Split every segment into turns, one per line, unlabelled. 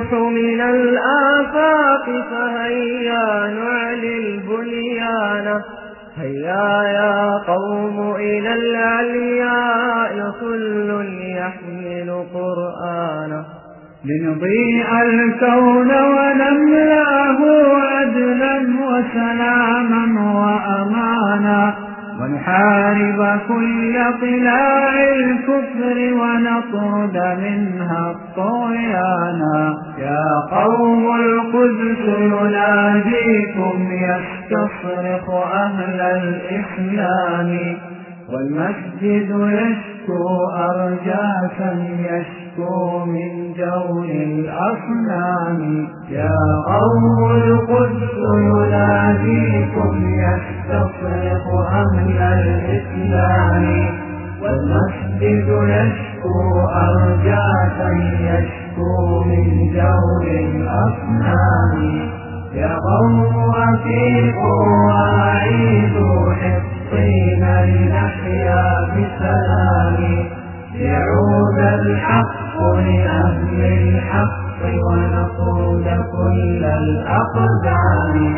يلوح من الآفاق فهيا نعلي البنيان هيا يا قوم إلى العلياء كل يحمل قرآنا
لنضيء الكون ونملاه عدلا وسلاما وأمانا ونحارب كل طلاع الكفر ونطرد منها الطغيانا يا قوم القدس يناديكم يستصرخ أهل الإسلام والمسجد يشكو أرجاسا يشكو من جور الأصنام يا قوم القدس يناديكم يستصرخ أهل الإسلام والمسجد يشكو أرجاسا يشكو من جور الأصنام يا قوم أفيقوا وأعيدوا حفظين لنحيا بسلام يعود الحق لأهل الحق ونطرد كل الأقدام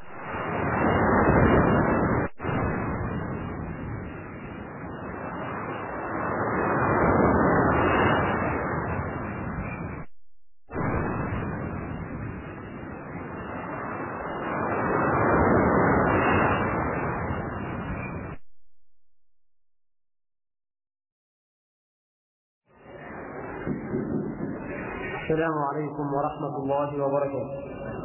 السلام عليكم ورحمة الله وبركاته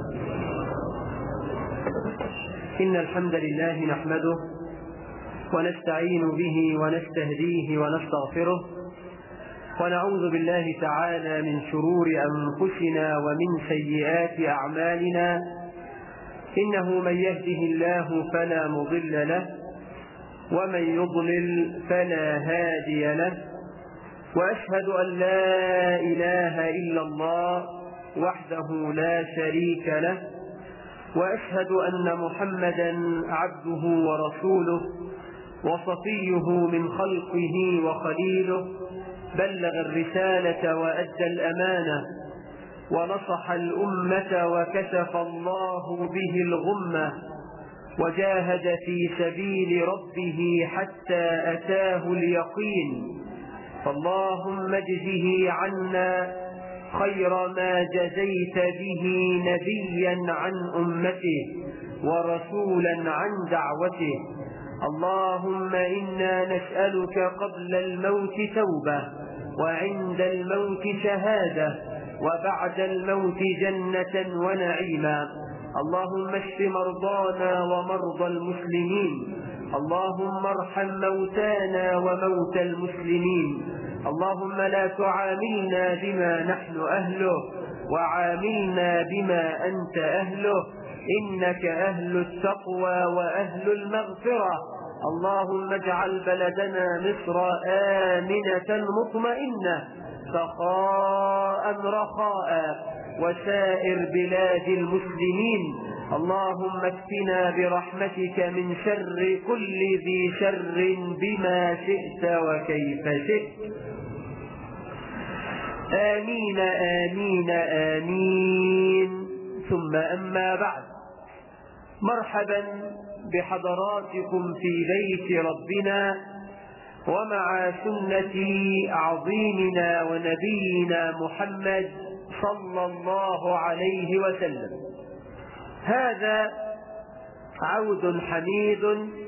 إن الحمد لله نحمده ونستعين به ونستهديه ونستغفره ونعوذ بالله تعالى من شرور أنفسنا ومن سيئات أعمالنا إنه من يهده الله فلا مضل له ومن يضلل فلا هادي له وأشهد أن لا إله إلا الله وحده لا شريك له وأشهد أن محمدا عبده ورسوله وصفيه من خلقه وخليله بلغ الرسالة وأدى الأمانة ونصح الأمة وكشف الله به الغمة وجاهد في سبيل ربه حتى أتاه اليقين فاللهم اجزه عنا خير ما جزيت به نبيا عن أمته ورسولا عن دعوته اللهم إنا نسألك قبل الموت توبة وعند الموت شهادة وبعد الموت جنة ونعيما اللهم اشف مرضانا ومرضى المسلمين اللهم ارحم موتانا وموتى المسلمين اللهم لا تعاملنا بما نحن أهله وعاملنا بما أنت أهله إنك أهل التقوى وأهل المغفرة اللهم اجعل بلدنا مصر آمنة مطمئنة سخاء رخاء وسائر بلاد المسلمين اللهم اكفنا برحمتك من شر كل ذي شر بما شئت وكيف شئت آمين آمين آمين ثم أما بعد مرحبا بحضراتكم في بيت ربنا ومع سنة عظيمنا ونبينا محمد صلى الله عليه وسلم هذا عود حميد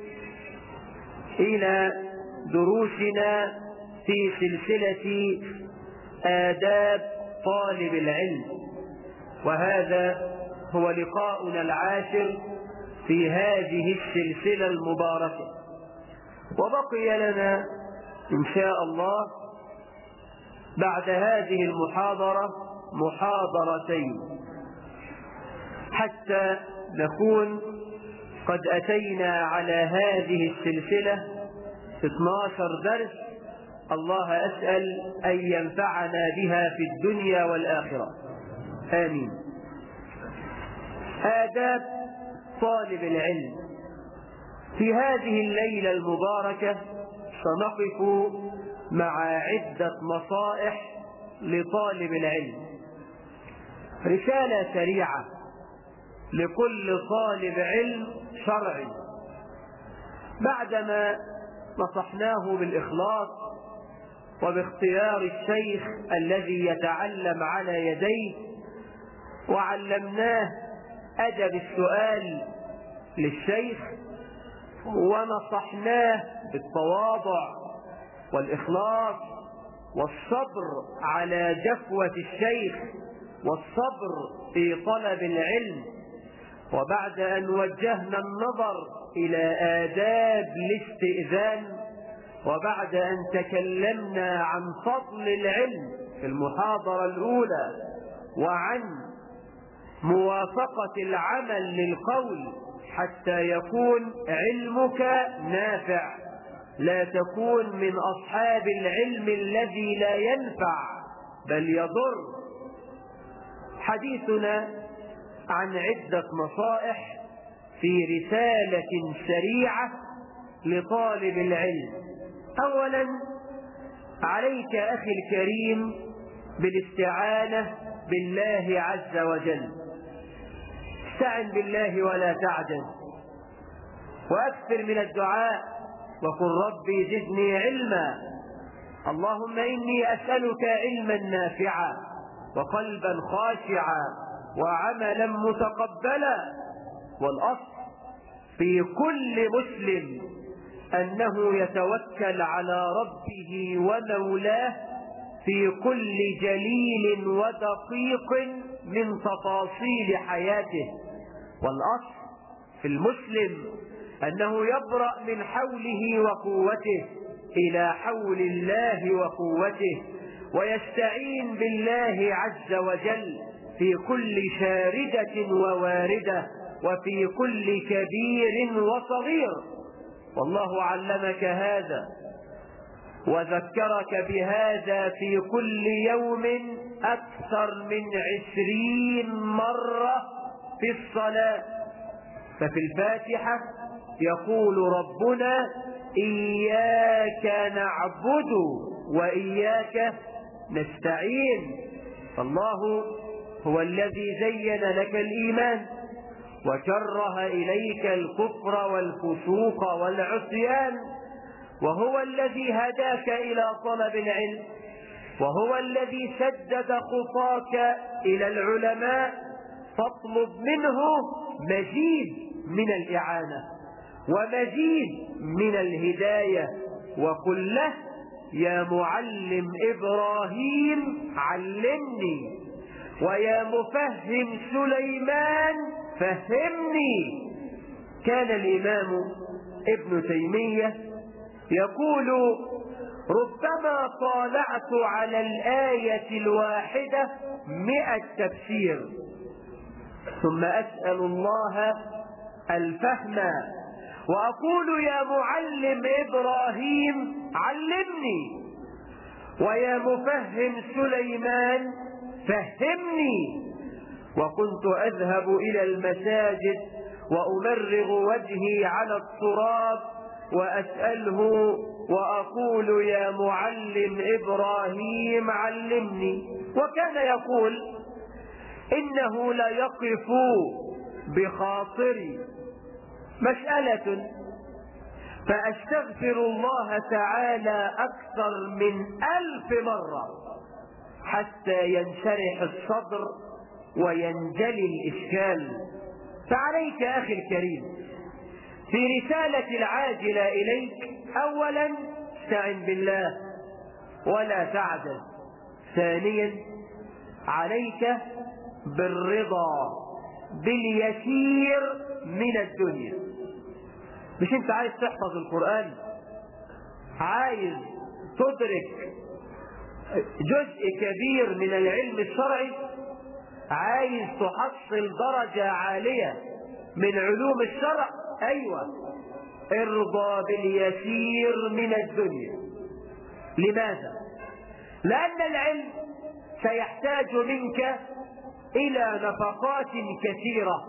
إلى دروسنا في سلسلة آداب طالب العلم وهذا هو لقاؤنا العاشر في هذه السلسلة المباركة وبقي لنا إن شاء الله بعد هذه المحاضرة محاضرتين حتى نكون قد أتينا على هذه السلسلة 12 درس الله أسأل أن ينفعنا بها في الدنيا والآخرة آمين آداب طالب العلم في هذه الليلة المباركة سنقف مع عدة نصائح لطالب العلم رسالة سريعة لكل طالب علم شرعي بعدما نصحناه بالإخلاص وباختيار الشيخ الذي يتعلم على يديه وعلمناه أدب السؤال للشيخ ونصحناه بالتواضع والإخلاص والصبر على جفوة الشيخ والصبر في طلب العلم وبعد أن وجهنا النظر إلى آداب الاستئذان وبعد أن تكلمنا عن فضل العلم في المحاضرة الأولى وعن موافقة العمل للقول حتى يكون علمك نافع لا تكون من أصحاب العلم الذي لا ينفع بل يضر حديثنا عن عدة نصائح في رسالة سريعة لطالب العلم أولا عليك أخي الكريم بالاستعانة بالله عز وجل استعن بالله ولا تعجز وأكثر من الدعاء وقل ربي زدني علما اللهم إني أسألك علما نافعا وقلبا خاشعا وعملا متقبلا والأصل في كل مسلم أنه يتوكل على ربه ومولاه في كل جليل ودقيق من تفاصيل حياته والأصل في المسلم أنه يبرأ من حوله وقوته إلى حول الله وقوته ويستعين بالله عز وجل في كل شاردة وواردة وفي كل كبير وصغير والله علمك هذا وذكرك بهذا في كل يوم أكثر من عشرين مرة في الصلاة ففي الفاتحة يقول ربنا إياك نعبد وإياك نستعين فالله هو الذي زين لك الإيمان وكره إليك الكفر والفسوق والعصيان وهو الذي هداك إلى طلب العلم وهو الذي سدد خطاك إلى العلماء فاطلب منه مزيد من الإعانة ومزيد من الهداية وقل له يا معلم إبراهيم علمني ويا مفهم سليمان فهمني كان الإمام ابن تيمية يقول ربما طالعت على الآية الواحدة مئة تفسير ثم أسأل الله الفهم وأقول يا معلم إبراهيم علمني ويا مفهم سليمان فهمني وكنت أذهب إلى المساجد وأمرغ وجهي على التراب وأسأله وأقول يا معلم إبراهيم علمني وكان يقول إنه لا يقف بخاطري مسألة فأستغفر الله تعالى أكثر من ألف مرة حتى ينشرح الصدر وينجلي الإشكال فعليك أخي الكريم في رسالة العاجلة إليك أولا استعن بالله ولا تعجز ثانيا عليك بالرضا باليسير من الدنيا مش انت عايز تحفظ القرآن عايز تدرك جزء كبير من العلم الشرعي عايز تحصل درجة عالية من علوم الشرع ايوه ارضى باليسير من الدنيا لماذا لان العلم سيحتاج منك الى نفقات كثيره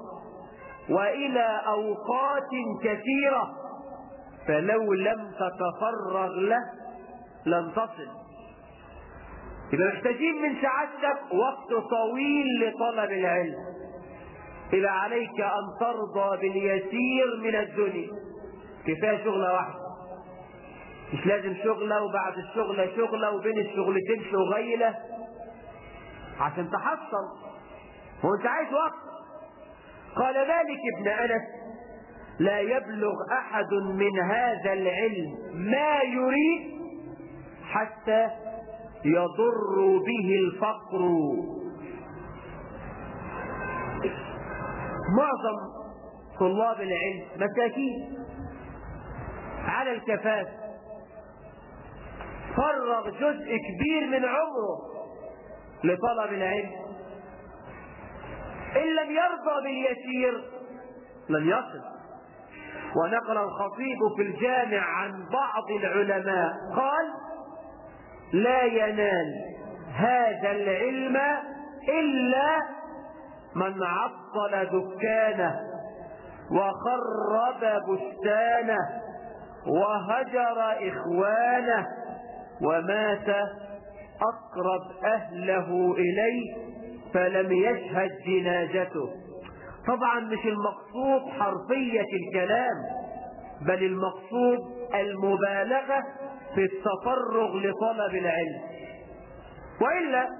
والى اوقات كثيره فلو لم تتفرغ له لن تصل يبقى محتاجين من سعادتك وقت طويل لطلب العلم يبقى عليك أن ترضى باليسير من الدنيا كفاية شغلة واحدة مش لازم شغلة وبعد الشغلة شغلة وبين الشغلتين شغيلة عشان تحصل هو انت عايز وقت قال مالك ابن أنس لا يبلغ أحد من هذا العلم ما يريد حتى يضر به الفقر معظم طلاب العلم مساكين على الكفاف فرغ جزء كبير من عمره لطلب العلم إن لم يرضى باليسير لن يصل ونقل الخطيب في الجامع عن بعض العلماء قال لا ينال هذا العلم إلا من عطل دكانه وخرب بستانه وهجر إخوانه ومات أقرب أهله إليه فلم يشهد جنازته طبعا مش المقصود حرفية الكلام بل المقصود المبالغة في التفرغ لطلب العلم وإلا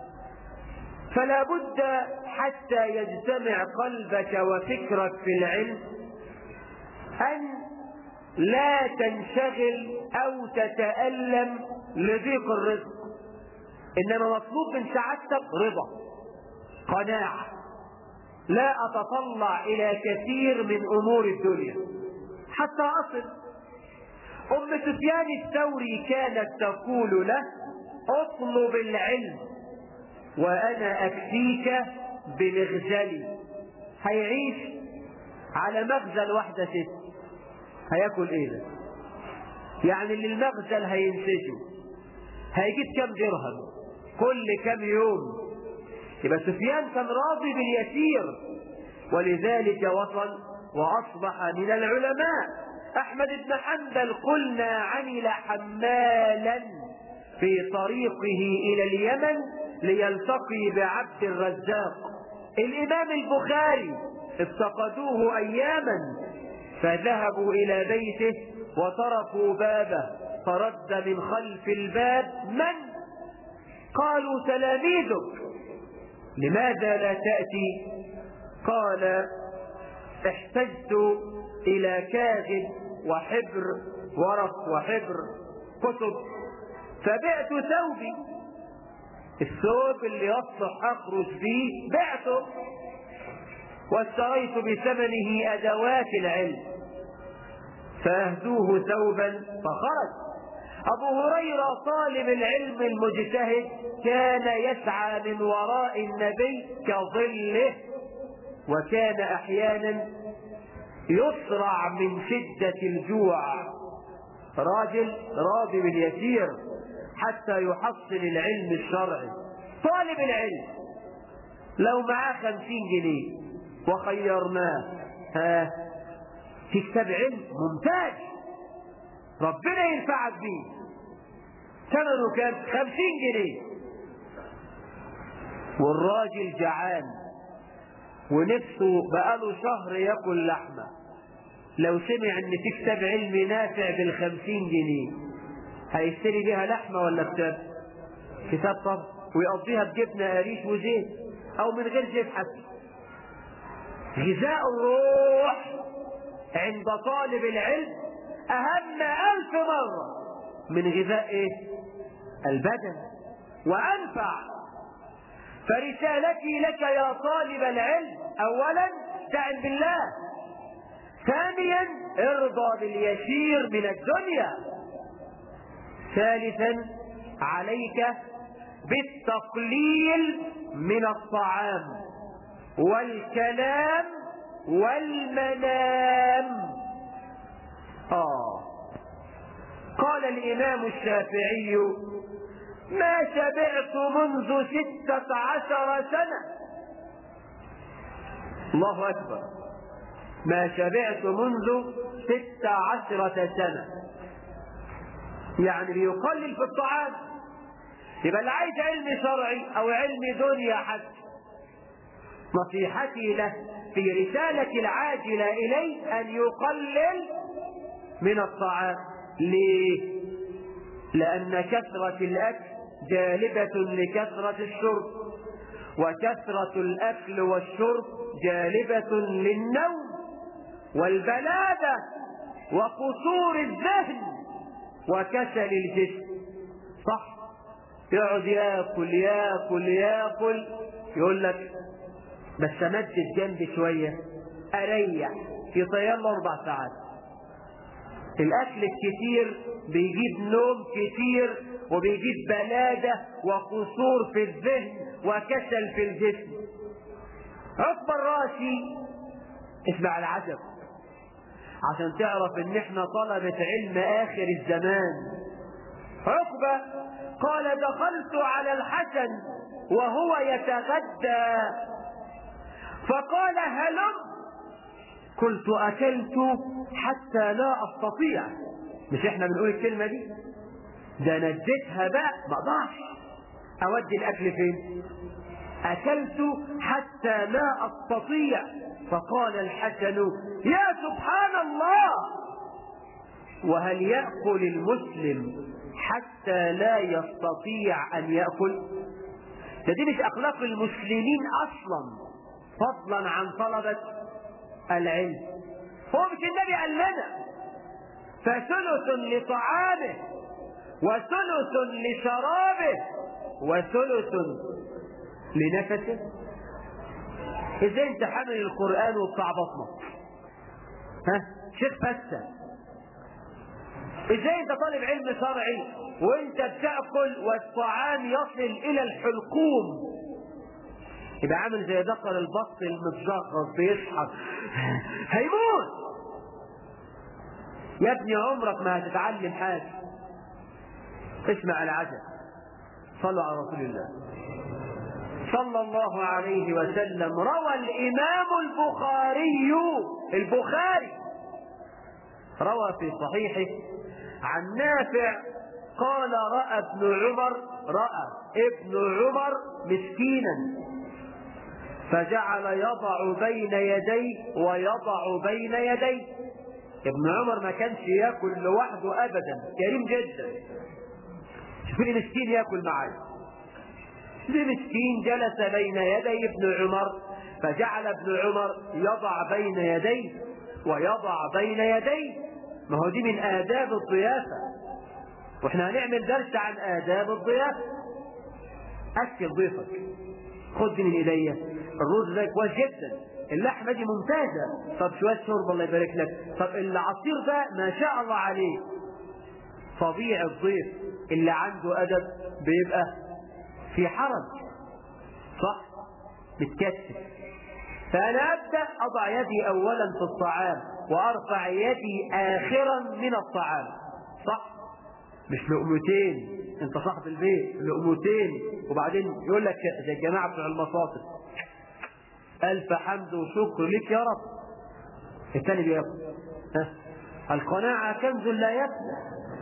فلا بد حتى يجتمع قلبك وفكرك في العلم أن لا تنشغل أو تتألم لضيق الرزق إنما مطلوب من سعادتك رضا قناعة لا أتطلع إلى كثير من أمور الدنيا حتى أصل أم سفيان الثوري كانت تقول له اطلب العلم وأنا أكفيك بمغزلي هيعيش على مغزل واحدة ست هياكل ايه ده يعني اللي المغزل هينسجه هيجيب كم درهم كل كم يوم يبقى سفيان كان راضي باليسير ولذلك وصل واصبح من العلماء احمد بن حنبل قلنا عمل حمالا في طريقه الى اليمن ليلتقي بعبد الرزاق الامام البخاري افتقدوه اياما فذهبوا الى بيته وتركوا بابه فرد من خلف الباب من قالوا تلاميذك لماذا لا تأتي قال احتجت إلى كاغد وحبر ورق وحبر كتب فبعت ثوبي الثوب اللي يصلح أخرج فيه بعته واشتريت بثمنه أدوات العلم فأهدوه ثوبا فخرج أبو هريرة طالب العلم المجتهد كان يسعى من وراء النبي كظله وكان أحيانا يصرع من شدة الجوع راجل راضي باليسير حتى يحصل العلم الشرعي طالب العلم لو معاه خمسين جنيه وخيرناه ها في كتاب علم ممتاز ربنا ينفعك بيه ثمنه كام خمسين جنيه والراجل جعان ونفسه بقاله شهر ياكل لحمة لو سمع ان في كتاب علمي نافع بالخمسين جنيه هيشتري بيها لحمة ولا كتاب كتاب طب ويقضيها بجبنة قريش وزيت او من غير زيت حتى غذاء الروح عند طالب العلم أهم ألف مرة من غذاء إيه؟ البدن وأنفع فرسالتي لك يا طالب العلم أولا استعن بالله ثانيا ارضى باليسير من الدنيا ثالثا عليك بالتقليل من الطعام والكلام والمنام آه قال الإمام الشافعي ما شبعت منذ ستة عشر سنة الله أكبر ما شبعت منذ ستة عشرة سنة يعني بيقلل في الطعام يبقى اللي عايز علم شرعي او علم دنيا حتى نصيحتي له في رسالة العاجلة إليه أن يقلل من الطعام ليه؟ لأن كثرة الأكل جالبة لكثرة الشرب وكثرة الأكل والشرب جالبة للنوم والبلادة وقصور الذهن وكسل الجسم صح يقعد ياكل ياكل ياكل يقول لك بس امدد جنبي شويه اريح يطير له اربع ساعات الاكل الكتير بيجيب نوم كتير وبيجيب بلاده وقصور في الذهن وكسل في الجسم عقبه الراشي اسمع العجب عشان تعرف ان احنا طلبة علم اخر الزمان عقبة قال دخلت على الحسن وهو يتغدى فقال هلم قلت اكلت حتى لا استطيع مش احنا بنقول الكلمة دي ده نجيتها بقى ما اقدرش اودي الاكل فين اكلت حتى لا استطيع فقال الحسن يا سبحان الله وهل يأكل المسلم حتى لا يستطيع أن يأكل ده دي مش أخلاق المسلمين أصلا فضلا عن طلبة العلم هو مش النبي قال لنا فثلث لطعامه وثلث لشرابه وثلث لنفسه ازاي انت حامل القرآن وبتاع بطنك ها شيخ فسة ازاي انت طالب علم شرعي وانت بتاكل والطعام يصل الى الحلقوم يبقى عامل زي دقر البط المتزغط بيسحب هيموت يا ابني عمرك ما هتتعلم حاجه اسمع العجب صلوا على رسول الله صلى الله عليه وسلم روى الإمام البخاري البخاري روى في صحيحه عن نافع قال رأى ابن عمر رأى ابن عمر مسكينا فجعل يضع بين يديه ويضع بين يديه ابن عمر ما كانش ياكل لوحده ابدا كريم جدا شوفني مسكين ياكل معايا مسكين جلس بين يدي ابن عمر فجعل ابن عمر يضع بين يديه ويضع بين يديه ما هو دي من آداب الضيافة واحنا هنعمل درس عن آداب الضيافة أكل ضيفك خد دي من إيديا الرز ده كويس جدا اللحمة دي ممتازة طب شوية شرب الله يبارك لك طب العصير ده ما شاء الله عليه طبيعي الضيف اللي عنده أدب بيبقى في حرج صح متكتف فأنا أبدأ أضع يدي أولا في الطعام وأرفع يدي آخرا من الطعام صح مش لقمتين انت صاحب البيت لقمتين وبعدين يقول لك زي الجماعة بتوع المصاصف ألف حمد وشكر لك يا رب الثاني بياكل ها القناعة كنز لا يفنى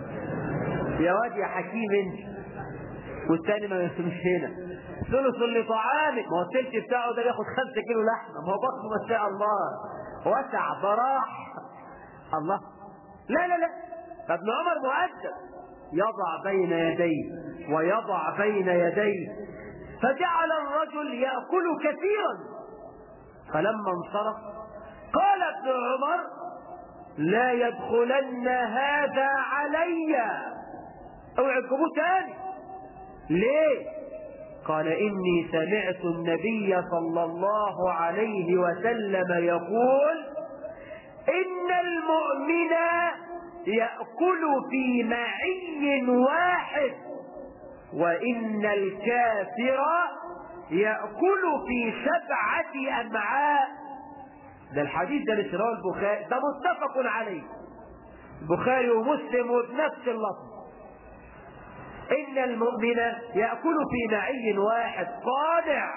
يا واد يا حكيم انت والتاني ما يسمش هنا ثلث لطعامك ما هو التلت بتاعه ده بياخد خمسة كيلو لحمة ما هو بطنه ما شاء الله وسع براح الله لا لا لا فابن عمر مؤدب يضع بين يديه ويضع بين يديه فجعل الرجل يأكل كثيرا فلما انصرف قال ابن عمر لا يدخلن هذا علي اوعى تجيبوه تاني ليه قال اني سمعت النبي صلى الله عليه وسلم يقول ان المؤمن ياكل في معي واحد وان الكافر ياكل في سبعه امعاء ده الحديث ده مش رواه البخاري ده متفق عليه البخاري ومسلم وبنفس اللفظ إن المؤمن يأكل في معي واحد قانع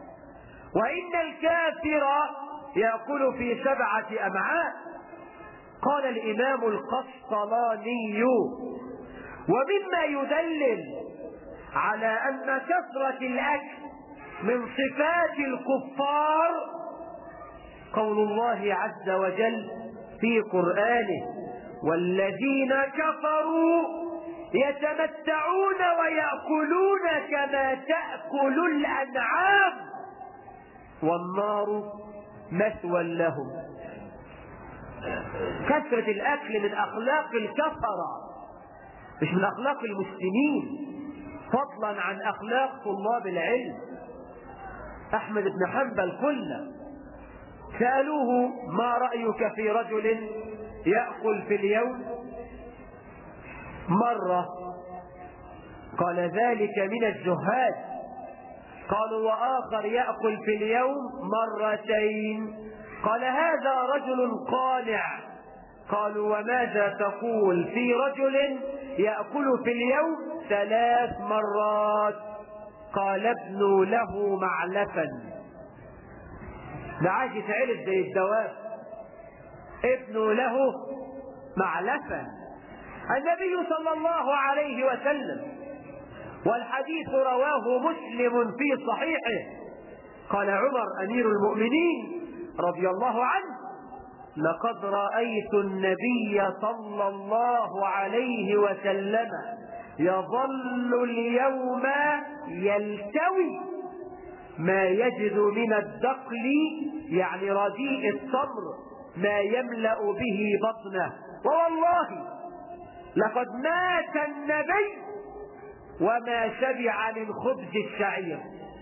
وإن الكافر يأكل في سبعة أمعاء قال الإمام القسطلاني ومما يدلل على أن كثرة الأكل من صفات الكفار قول الله عز وجل في قرآنه والذين كفروا يتمتعون ويأكلون كما تأكل الأنعام والنار مثوى لهم كثرة الأكل من أخلاق الكفرة مش من أخلاق المسلمين فضلا عن أخلاق طلاب العلم أحمد بن حنبل قلنا سألوه ما رأيك في رجل يأكل في اليوم مرة قال ذلك من الزهاد قالوا وآخر يأكل في اليوم مرتين قال هذا رجل قانع قالوا وماذا تقول في رجل يأكل في اليوم ثلاث مرات قال ابنوا له معلفا ده عايز يتعرف زي الدواب ابنوا له معلفا النبي صلى الله عليه وسلم والحديث رواه مسلم في صحيحه قال عمر امير المؤمنين رضي الله عنه لقد رايت النبي صلى الله عليه وسلم يظل اليوم يلتوي ما يجد من الدقل يعني رديء التمر ما يملا به بطنه ووالله لقد مات النبي وما شبع من خبز الشعير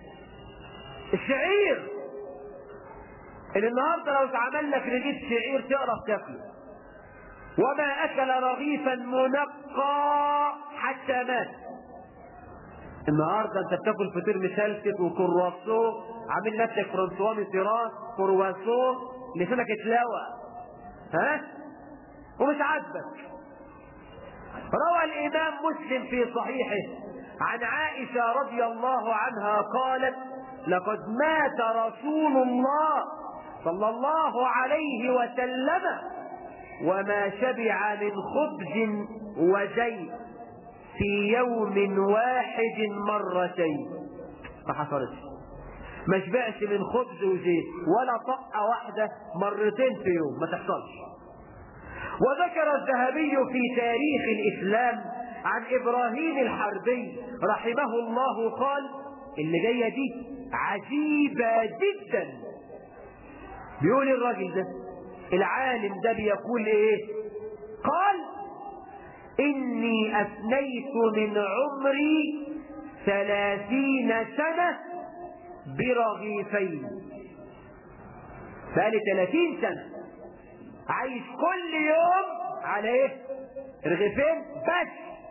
الشعير اللي النهارده لو اتعمل لك رغيف شعير تعرف تاكله وما اكل رغيفا منقى حتى مات النهارده انت بتاكل فطير مشلتت وكرواسون عامل نفسك فرنسوا ميتيران كرواسون لسانك اتلوى ها ومش عاجبك روى الامام مسلم في صحيحه عن عائشه رضي الله عنها قالت لقد مات رسول الله صلى الله عليه وسلم وما شبع من خبز وزيت في يوم واحد مرتين ما حصلتش ما شبعش من خبز وزيت ولا طقه واحده مرتين في يوم ما تحصلش وذكر الذهبي في تاريخ الاسلام عن ابراهيم الحربي رحمه الله قال اللي جايه دي عجيبه جدا بيقول الراجل ده العالم ده بيقول ايه قال اني افنيت من عمري ثلاثين سنة برغيفين بقالي ثلاثين سنة عايش كل يوم على ايه رغيفين بس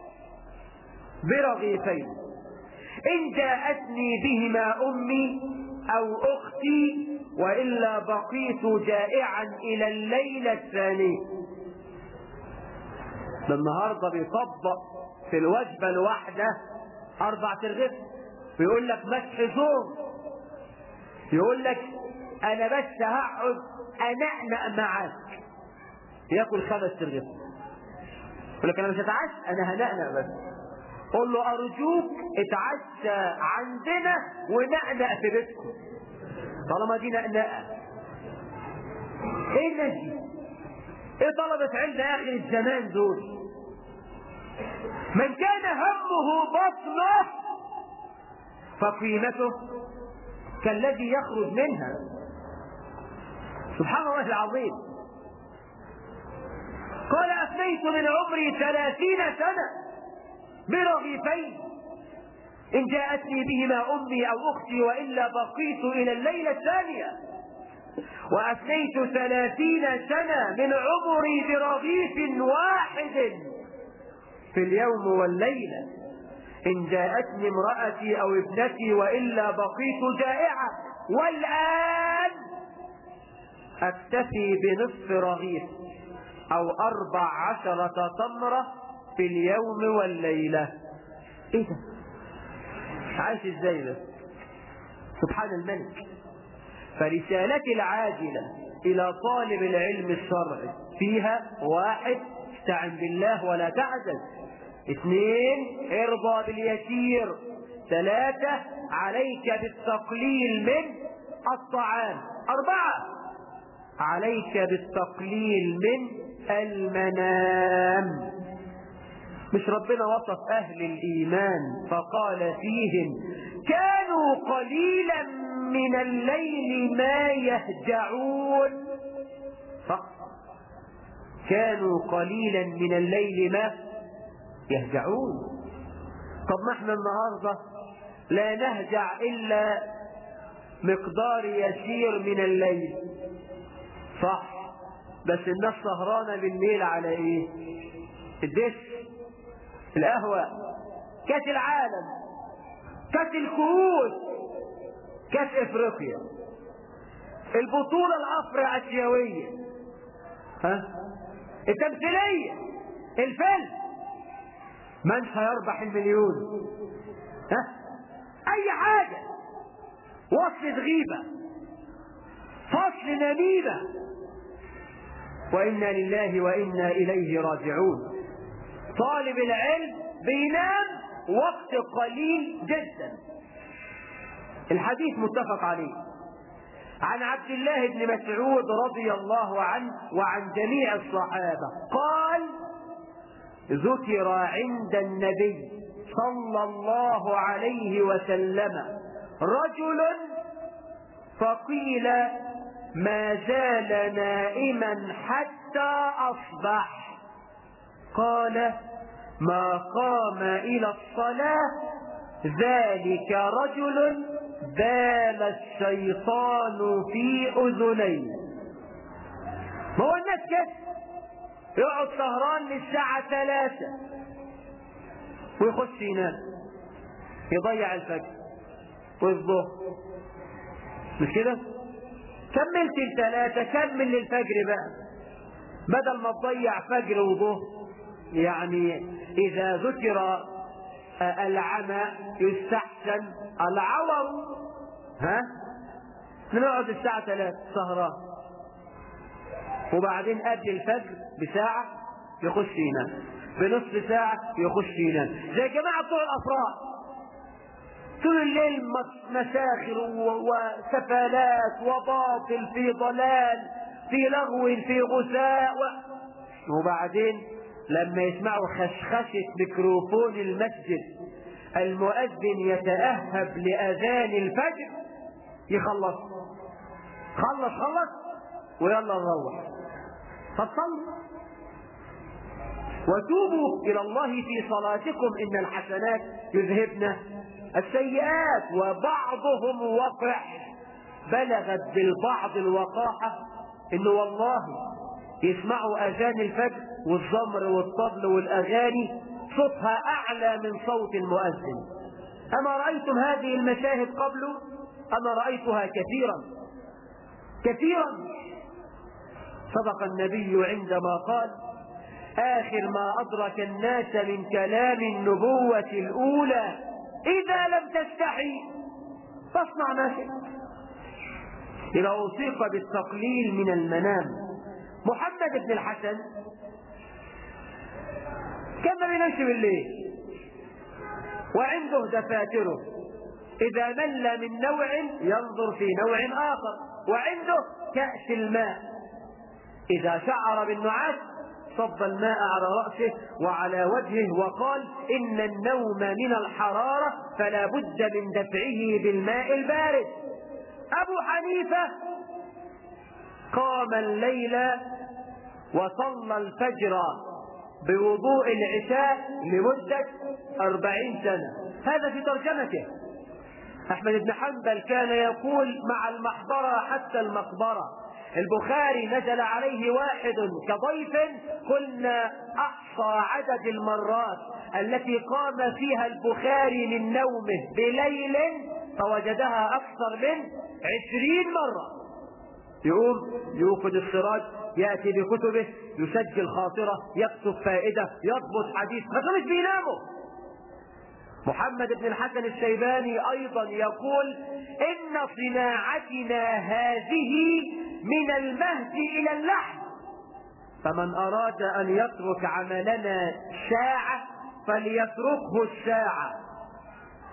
برغيفين ان جاءتني بهما امي او اختي والا بقيت جائعا الى الليله الثانيه ده النهارده بيطبق في الوجبه الواحده اربع ترغيف بيقول لك مسح زور يقول لك انا بس هقعد انقنق معاك ياكل خمس ترغيف يقول لك انا مش هتعشى انا هنقنق بس قول له ارجوك اتعشى عندنا ونقنق في بيتكم طالما دي نقنقه ايه الناس دي؟ ايه طلبة علم اخر الزمان دول؟ من كان همه بطنه فقيمته كالذي يخرج منها سبحان الله العظيم قال أفنيت من عمري ثلاثين سنة برغيفين إن جاءتني بهما أمي أو أختي وإلا بقيت إلى الليلة الثانية وأفنيت ثلاثين سنة من عمري برغيف واحد في اليوم والليلة إن جاءتني امرأتي أو ابنتي وإلا بقيت جائعة والآن أكتفي بنصف رغيف أو أربع عشرة تمرة في اليوم والليلة إيه ده؟ عايش إزاي ده؟ سبحان الملك فرسالتي العاجلة إلى طالب العلم الشرعي فيها واحد استعن بالله ولا تعجز اثنين ارضى باليسير ثلاثة عليك بالتقليل من الطعام أربعة عليك بالتقليل من المنام مش ربنا وصف أهل الإيمان فقال فيهم كانوا قليلا من الليل ما يهجعون فقط كانوا قليلا من الليل ما يهجعون طب ما احنا النهارده لا نهجع الا مقدار يسير من الليل صح بس الناس سهرانه بالليل على ايه الدش القهوه كاس العالم كاس الكؤوس كاس افريقيا البطوله الافرع اسيويه ها التمثيليه الفيلم من سيربح المليون ها اي حاجة وصل غيبة فصل نميمة وإنا لله وإنا إليه راجعون طالب العلم بينام وقت قليل جدا الحديث متفق عليه عن عبد الله بن مسعود رضي الله عنه وعن جميع الصحابة قال ذكر عند النبي صلى الله عليه وسلم رجل فقيل ما زال نائما حتى اصبح قال ما قام الى الصلاه ذلك رجل بال الشيطان في اذنيه ما هو الناس كده يقعد سهران للساعة ثلاثة ويخش ينام يضيع الفجر والظهر مش كده؟ كملت الثلاثة كمل للفجر بقى بدل ما تضيع فجر وظهر يعني إذا ذكر العمى يستحسن العور ها؟ نقعد الساعة ثلاثة سهران وبعدين قبل الفجر بساعة يخش ينام بنصف ساعة يخش ينام زي جماعة بتوع الأفراح طول الليل مساخر وسفالات وباطل في ضلال في لغو في غثاء و... وبعدين لما يسمعوا خشخشة ميكروفون المسجد المؤذن يتأهب لأذان الفجر يخلص خلص خلص ويلا نروح فصلوا وتوبوا إلى الله في صلاتكم إن الحسنات يذهبن السيئات وبعضهم وقح بلغت بالبعض الوقاحة إنه والله يسمعوا أذان الفجر والزمر والطبل والأغاني صوتها أعلى من صوت المؤذن أما رأيتم هذه المشاهد قبل أما رأيتها كثيرا كثيرا صدق النبي عندما قال آخر ما أدرك الناس من كلام النبوة الأولى إذا لم تستحي فاصنع ما شئت إذا أوصيك بالتقليل من المنام محمد بن الحسن كان ما بينامش بالليل وعنده دفاتره إذا مل من نوع ينظر في نوع آخر وعنده كأس الماء إذا شعر بالنعاس صب الماء على رأسه وعلى وجهه وقال إن النوم من الحرارة فلا بد من دفعه بالماء البارد أبو حنيفة قام الليل وصلى الفجر بوضوء العشاء لمدة أربعين سنة هذا في ترجمته أحمد بن حنبل كان يقول مع المحبرة حتى المقبرة البخاري نزل عليه واحد كضيف قلنا أقصى عدد المرات التي قام فيها البخاري من نومه بليل فوجدها أكثر من عشرين مرة يقوم يوقد السراج يأتي بكتبه يسجل خاطرة يكتب فائدة يضبط حديث ما كانوش بيناموا محمد بن الحسن الشيباني أيضا يقول إن صناعتنا هذه من المهد إلى اللحم فمن أراد أن يترك عملنا ساعة فليتركه الساعة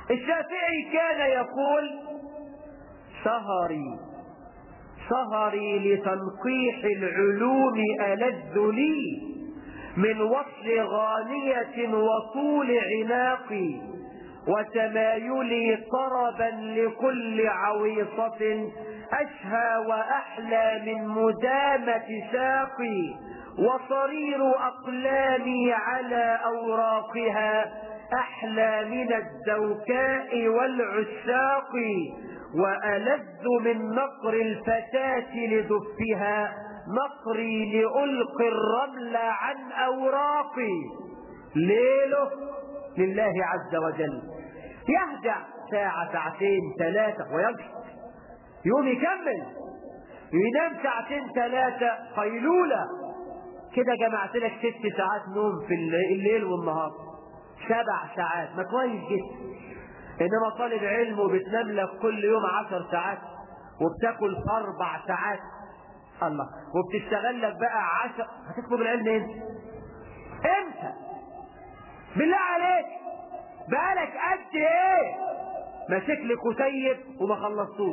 الشافعي كان يقول سهري سهري لتنقيح العلوم ألذ لي من وصل غانية وطول عناقي وتمايلي طربا لكل عويصة أشهى وأحلى من مدامة ساقي وصرير أقلامي على أوراقها أحلى من الدوكاء والعساق وألذ من نقر الفتاة لدفها نقري لألقي الرمل عن أوراقي ليله لله عز وجل يهدع ساعة ساعتين ثلاثة وينشط يوم يكمل ينام ساعتين ثلاثة قيلولة كده جمعت لك ست ساعات نوم في الليل والنهار سبع ساعات ما كويس جدا انما طالب علم وبتنام لك كل يوم عشر ساعات وبتاكل في اربع ساعات الله وبتشتغل لك بقى عشر هتكتب العلم امتى؟ امتى؟ بالله عليك بقالك قد ايه؟ ماسك لي كتيب وما خلصتوش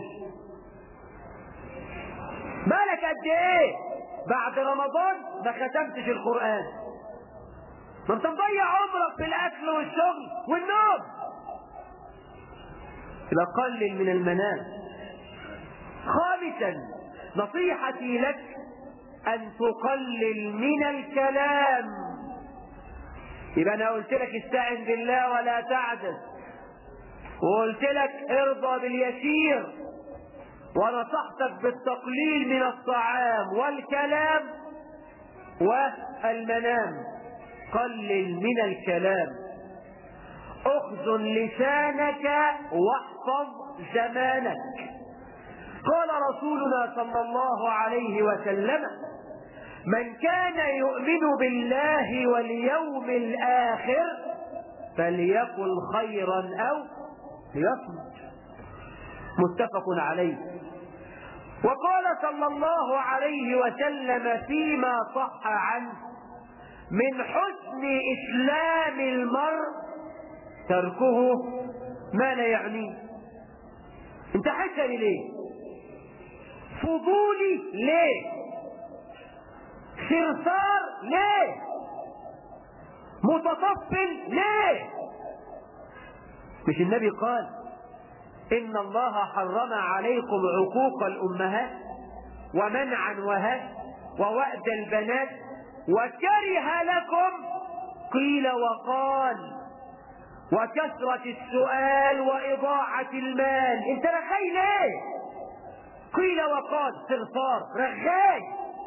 بالك قد ايه؟ بعد رمضان ما ختمتش القرآن ما انت مضيع عمرك في الاكل والشغل والنوم يبقى قلل من المنام خامسا نصيحتي لك ان تقلل من الكلام يبقى انا قلت لك استعن بالله ولا تعجز وقلت لك ارضى باليسير ونصحتك بالتقليل من الطعام والكلام والمنام قلل من الكلام اخزن لسانك واحفظ زمانك قال رسولنا صلى الله عليه وسلم من كان يؤمن بالله واليوم الآخر فليقل خيرا أو ليصمت متفق عليه وقال صلى الله عليه وسلم فيما صح عنه من حسن إسلام المرء تركه ما لا يعنيه انت حشري ليه فضولي ليه صرصار ليه متطفل ليه مش النبي قال إن الله حرم عليكم عقوق الأمهات ومنعا وهات ووأد البنات وكره لكم قيل وقال وكثرة السؤال وإضاعة المال انت رغاي ليه قيل وقال صرصار رغاي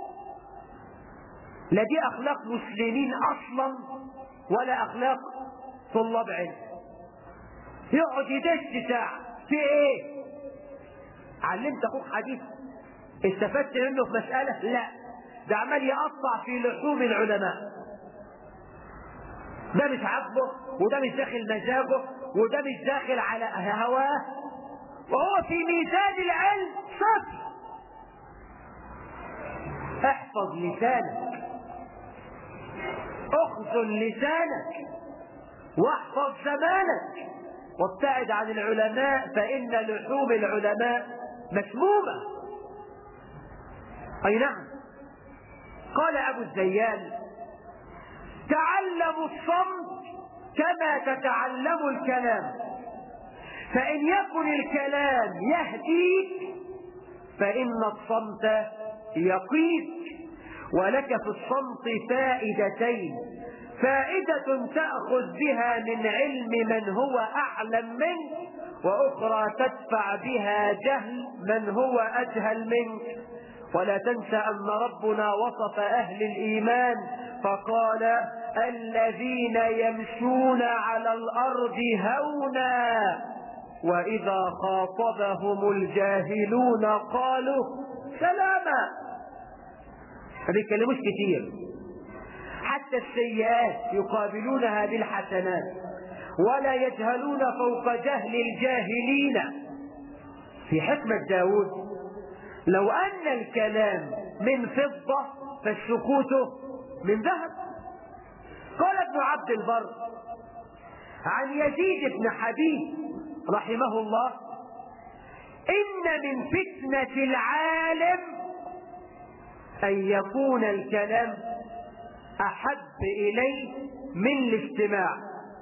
لا دي أخلاق مسلمين أصلا ولا أخلاق طلاب علم يقعد يدش ساعة في ايه علمت اخوك حديث استفدت منه في مسألة لا ده عمال يقطع في لحوم العلماء ده مش عاجبه وده مش داخل مزاجه وده مش داخل على هواه وهو في ميزان العلم صفر احفظ لسانك اخزن لسانك واحفظ زمانك وابتعد عن العلماء فإن لحوم العلماء مسمومة أي نعم قال أبو الزيان تعلموا الصمت كما تتعلموا الكلام فإن يكن الكلام يهديك فإن الصمت يقيك ولك في الصمت فائدتين فائدة تأخذ بها من علم من هو أعلم منك وأخرى تدفع بها جهل من هو أجهل منك ولا تنس أن ربنا وصف أهل الإيمان فقال الذين يمشون على الأرض هونا وإذا خاطبهم الجاهلون قالوا سلاما ما بيتكلموش كتير حتى السيئات يقابلونها بالحسنات ولا يجهلون فوق جهل الجاهلين في حكمة داود لو أن الكلام من فضة فالسكوت من ذهب قال ابن عبد البر عن يزيد بن حبيب رحمه الله إن من فتنة العالم أن يكون الكلام أحب إليه من الاستماع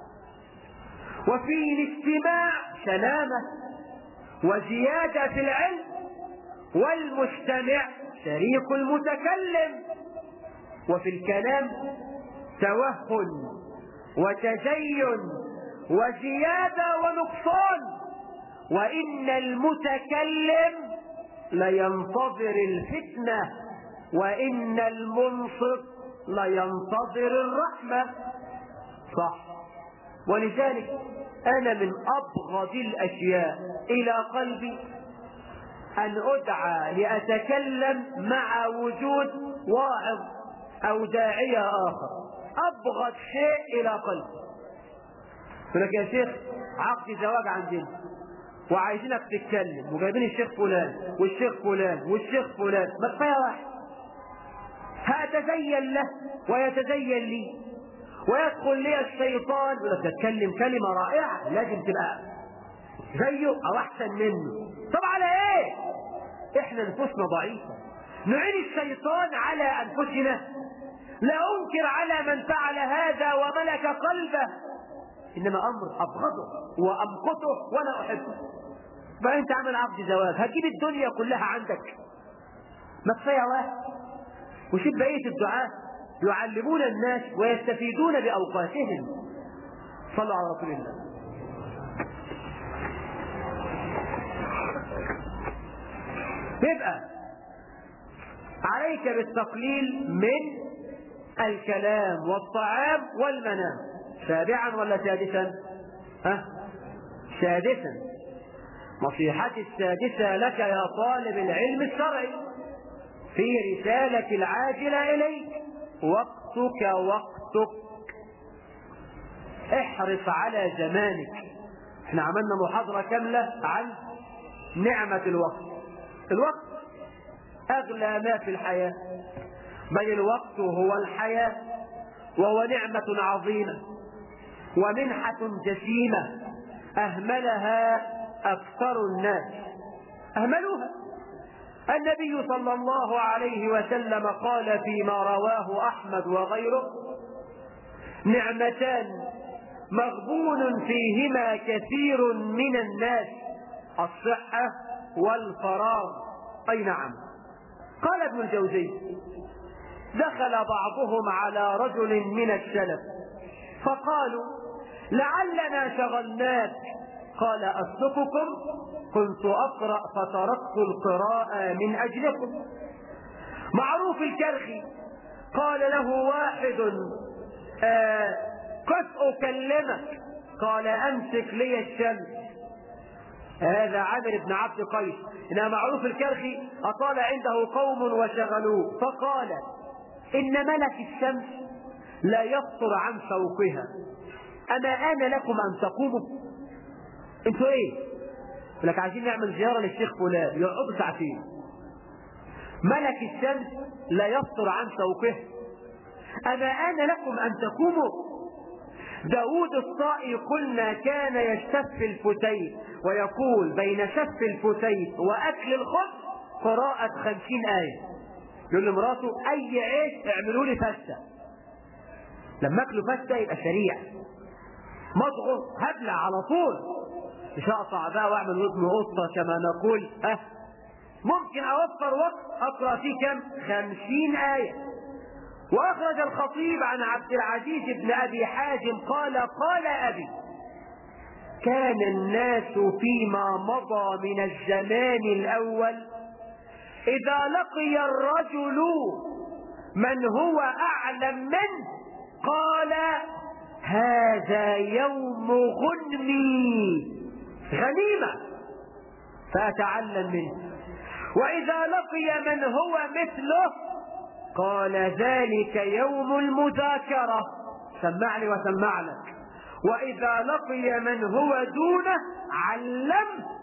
وفي الاستماع سلامة وزيادة في العلم والمستمع شريك المتكلم وفي الكلام توهن وتزين وزيادة ونقصان وإن المتكلم لينتظر الفتنة وإن المنصت لينتظر الرحمة صح ولذلك أنا من أبغض الأشياء إلى قلبي أن أدعى لأتكلم مع وجود واعظ أو داعية آخر أبغض شيء إلى قلبي يقول لك يا شيخ عقد زواج عندنا وعايزينك تتكلم وجايبين الشيخ فلان والشيخ فلان والشيخ فلان ما كفايه واحد هأتزين له ويتزين لي ويدخل لي الشيطان يقول لك تتكلم كلمة رائعة لازم تبقى زيه أو أحسن منه طب على إيه؟ إحنا نفوسنا ضعيفة نعين الشيطان على أنفسنا لا أنكر على من فعل هذا وملك قلبه إنما أمر أبغضه وأمقته ولا أحبه فأنت عامل عقد زواج هتجيب الدنيا كلها عندك ما كفاية واحد وشوف بقية الدعاة يعلمون الناس ويستفيدون بأوقاتهم صلوا على رسول الله يبقى عليك بالتقليل من الكلام والطعام والمنام سابعا ولا سادسا ها سادسا نصيحتي السادسة لك يا طالب العلم الشرعي في رسالة العاجلة إليك وقتك وقتك احرص على زمانك احنا عملنا محاضرة كاملة عن نعمة الوقت الوقت أغلى ما في الحياة بل الوقت هو الحياة وهو نعمة عظيمة ومنحة جسيمة أهملها أكثر الناس أهملوها النبي صلى الله عليه وسلم قال فيما رواه أحمد وغيره نعمتان مغبون فيهما كثير من الناس الصحة والفراغ أي نعم قال ابن الجوزي دخل بعضهم على رجل من السلف فقالوا لعلنا شغلناك قال أصدقكم كنت أقرأ فتركت القراءة من أجلكم معروف الكرخي قال له واحد آه قد أكلمك قال أمسك لي الشمس هذا عامر بن عبد قيس إنها معروف الكرخي أطال عنده قوم وشغلوه فقال إن ملك الشمس لا يفطر عن فوقها أما آن لكم أن تقوموا انتوا ايه لك عايزين نعمل زيارة للشيخ فلان يقعدوا ساعتين ملك الشمس لا يفطر عن فوقه أما آن لكم أن تقوموا داود الطائي قلنا كان يشتف الفتيت ويقول بين شف الفتيت وأكل الخبز قراءة خمسين آية يقول لمراته أي عيش اعملوا لي فتة لما أكلوا فتة يبقى سريع مضغه هبلع على طول مش هقطع بقى واعمل ودن قطة كما نقول ها ممكن اوفر وقت اقرا فيه كم خمسين آية واخرج الخطيب عن عبد العزيز بن ابي حازم قال قال ابي كان الناس فيما مضى من الزمان الاول اذا لقي الرجل من هو اعلم منه قال هذا يوم غنمي غنيمة فأتعلم منه وإذا لقي من هو مثله قال ذلك يوم المذاكرة سمعني وسمع لك وإذا لقي من هو دونه علم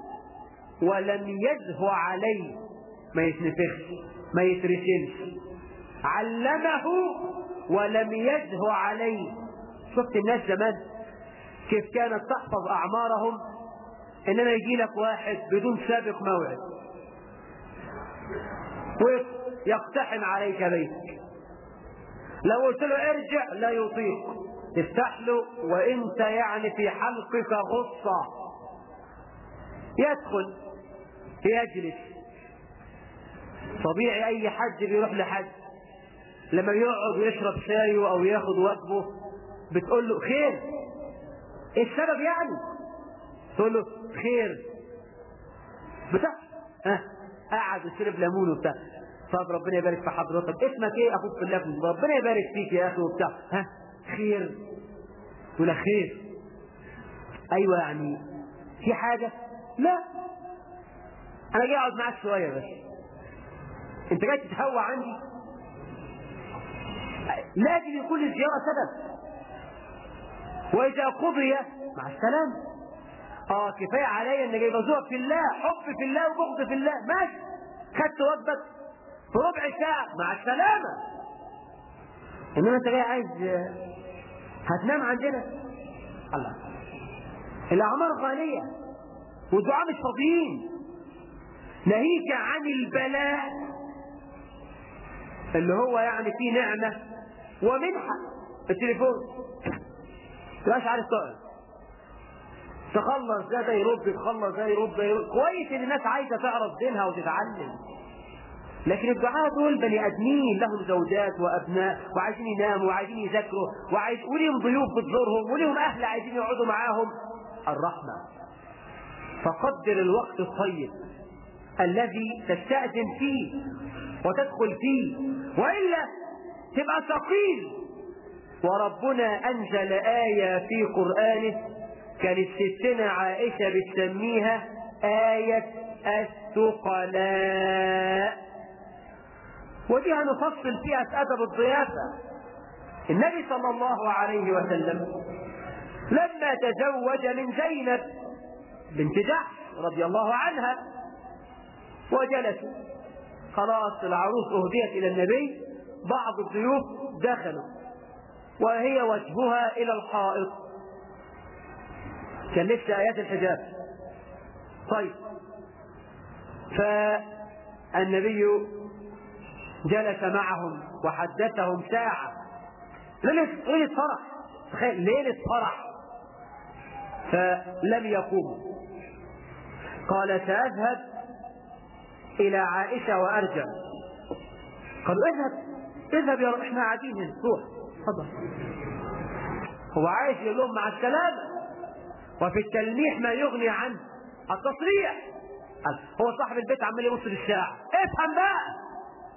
ولم يزه عليه ما يتنفخش ما يترسلش علمه ولم يزه عليه شفت الناس زمان كيف كانت تحفظ أعمارهم انما يجي لك واحد بدون سابق موعد ويقتحم عليك بيتك لو قلت له ارجع لا يطيق تفتح له وانت يعني في حلقك غصة يدخل يجلس طبيعي اي حد بيروح لحد لما يقعد ويشرب شايه او ياخد وجبه بتقول له خير ايه السبب يعني تقول له خير بتاع ها قعد وشرب ليمون وبتاع طب ربنا يبارك في حضرتك اسمك ايه اخوك في الله ربنا يبارك فيك يا اخي وبتاع ها خير ولا خير ايوه يعني في حاجه لا انا جاي اقعد معاك شويه بس انت جاي تتهوى عندي لازم يكون الزياره سبب واذا قضي مع السلامه اه كفايه عليا ان جاي بزورك في الله حب في الله وبغض في الله ماشي خدت وجبك في ربع ساعه مع السلامه انما انت جاي عايز هتنام عندنا الله الاعمار غاليه والدعاء مش فاضيين ناهيك عن البلاء اللي هو يعني فيه نعمه ومنحه التليفون مش عارف تقعد تخلص ده ده يرد تخلص ده يرد ده يرد كويس ان الناس عايزه تعرف دينها وتتعلم لكن الدعاء دول بني ادمين لهم زوجات وابناء وعايزين يناموا وعايزين يذاكروا وعايز وليهم ضيوف بتزورهم وليهم اهل عايزين يقعدوا معاهم الرحمه فقدر الوقت الطيب الذي تستأذن فيه وتدخل فيه والا تبقى ثقيل وربنا انزل ايه في قرانه كانت ستنا عائشه بتسميها ايه الثقلاء ودي هنفصل فيها في ادب الضيافه النبي صلى الله عليه وسلم لما تزوج من زينب بنت جحش رضي الله عنها وجلسوا خلاص العروس اهديت الى النبي بعض الضيوف دخلوا وهي وجهها الى الحائط كان لسه ايات الحجاب طيب فالنبي جلس معهم وحدثهم ساعة ليلة ليلة فرح تخيل ليلة فرح فلم يقوموا قال سأذهب إلى عائشة وأرجع قالوا اذهب اذهب يا رب احنا قاعدين هنا روح تفضل هو عايز يقول لهم مع السلامة وفي التلميح ما يغني عن التصريح هو صاحب البيت عمال يبص للساعة افهم بقى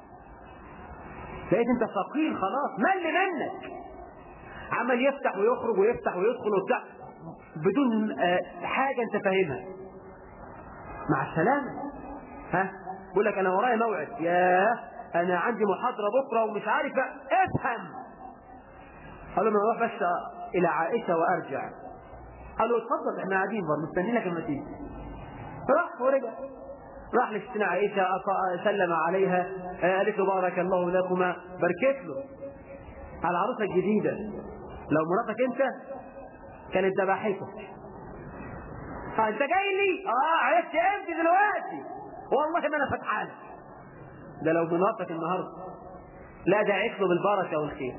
لقيت انت ثقيل خلاص مل منك عمال يفتح ويخرج ويفتح ويدخل وبتاع بدون حاجة انت فاهمها مع السلامة ها بقول لك انا ورايا موعد يا انا عندي محاضرة بكرة ومش عارف افهم قالوا انا اروح بس الى عائشة وارجع قالوا اتفضل احنا قاعدين برضه مستنيينك لما تيجي راح ورجع راح لستنا عائشة سلم عليها قالت له بارك الله لكما بركت له على العروسة الجديدة لو مراتك انت كانت ذبحتك اه انت جاي لي اه عرفت انت دلوقتي والله ما انا فتحان ده لو مراتك النهارده لا ده عيش له بالبركه والخير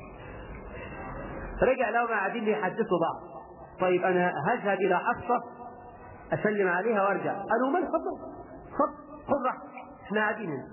رجع لهم قاعدين بيحدثوا بعض طيب انا هذهب الى حفصه اسلم عليها وارجع قالوا من اتفضل خد خد راحتك احنا قاعدين هنا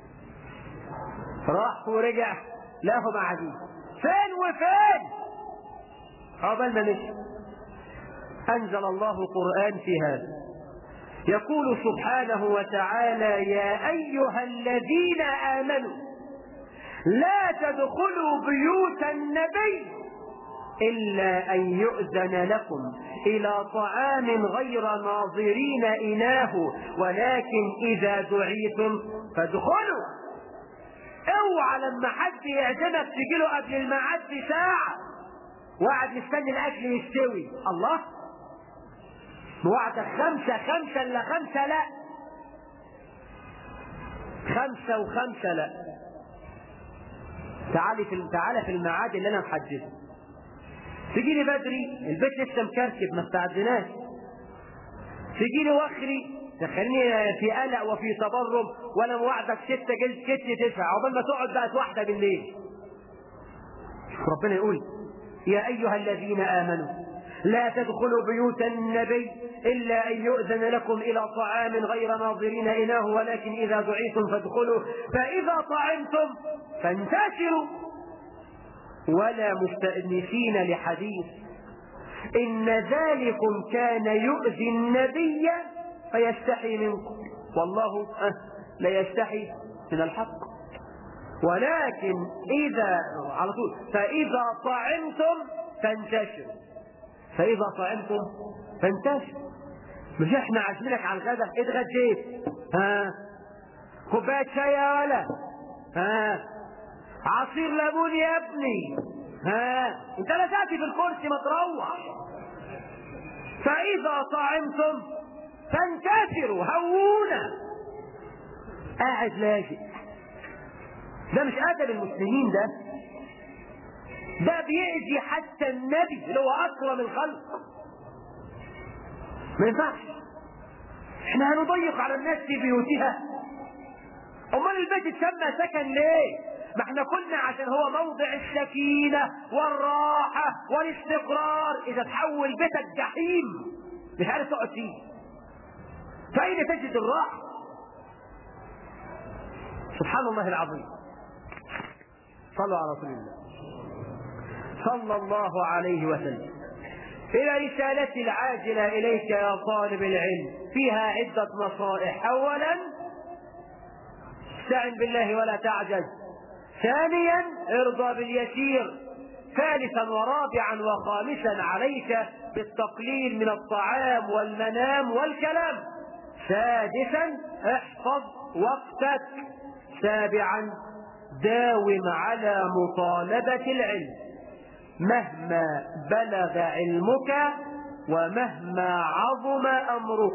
راح ورجع لقاهم قاعدين فين وفين عقبال ما مشي انزل الله قران في هذا يقول سبحانه وتعالى يا ايها الذين امنوا لا تدخلوا بيوت النبي إلا أن يؤذن لكم إلى طعام غير ناظرين إناه ولكن إذا دعيتم فادخلوا اوعى لما حد يعزمك تجي له قبل الميعاد بساعة وقعد مستني الأكل يستوي الله وعدك خمسة خمسة إلا خمسة لا خمسة وخمسة لا تعالي في تعالى في الميعاد اللي أنا محدده تجي لي بدري البيت لسه مكركب ما استعدناش تجي لي وخري تخليني في قلق وفي تبرم وانا موعدك ستة جلد ست تسعة عقبال ما تقعد بقت واحدة بالليل ربنا يقول يا أيها الذين آمنوا لا تدخلوا بيوت النبي إلا أن يؤذن لكم إلى طعام غير ناظرين إله ولكن إذا دعيتم فادخلوا فإذا طعمتم فانتشروا ولا مستأنسين لحديث إن ذلكم كان يؤذي النبي فيستحي منكم والله أه لا يستحي من الحق ولكن إذا على طول فإذا طعمتم فانتشروا فإذا طعمتم فانتشروا مش احنا عازمينك على الغدا اتغديت ها كوبايه شاي يا ولا ها عصير ليمون يا ابني ها انت لا تاتي في الكرسي ما تروح فاذا طعمتم فانتشروا هوونا قاعد لاجئ ده مش ادب المسلمين ده ده بيأذي حتى النبي اللي هو اكرم الخلق ما ينفعش احنا هنضيق على الناس في بيوتها امال البيت اتسمى سكن ليه ما احنا قلنا عشان هو موضع السكينة والراحة والاستقرار اذا تحول بيتك جحيم مش عارف تقعد فيه فاين تجد الراحة سبحان الله العظيم صلوا على رسول الله صلى الله عليه وسلم إلى رسالتي العاجلة إليك يا طالب العلم فيها عدة نصائح أولا استعن بالله ولا تعجز ثانيا ارضى باليسير ثالثا ورابعا وخامسا عليك بالتقليل من الطعام والمنام والكلام سادسا احفظ وقتك سابعا داوم على مطالبة العلم مهما بلغ علمك ومهما عظم امرك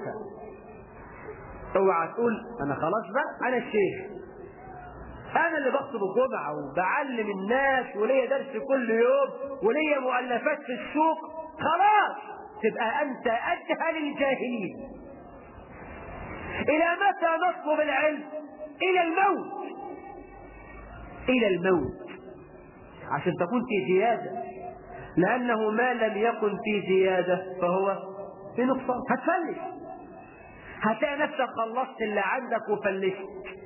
اوعى تقول انا خلاص بقى انا الشيخ انا اللي بخطب الجمعه وبعلم الناس وليا درس كل يوم وليا مؤلفات في السوق خلاص تبقى انت اجهل الجاهلين الى متى نطلب العلم الى الموت الى الموت عشان تكون في زياده لأنه ما لم يكن في زيادة فهو في نقصان هتفلس هتلاقي نفسك خلصت اللي عندك وفلست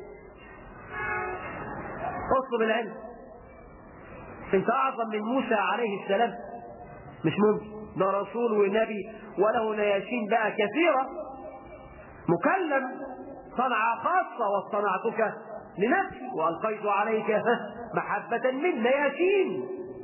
اطلب العلم انت اعظم من موسى عليه السلام مش ممكن ده رسول ونبي وله نياشين بقى كثيرة مكلم صنعة خاصة واصطنعتك لنفسي وألقيت عليك محبة من نياشين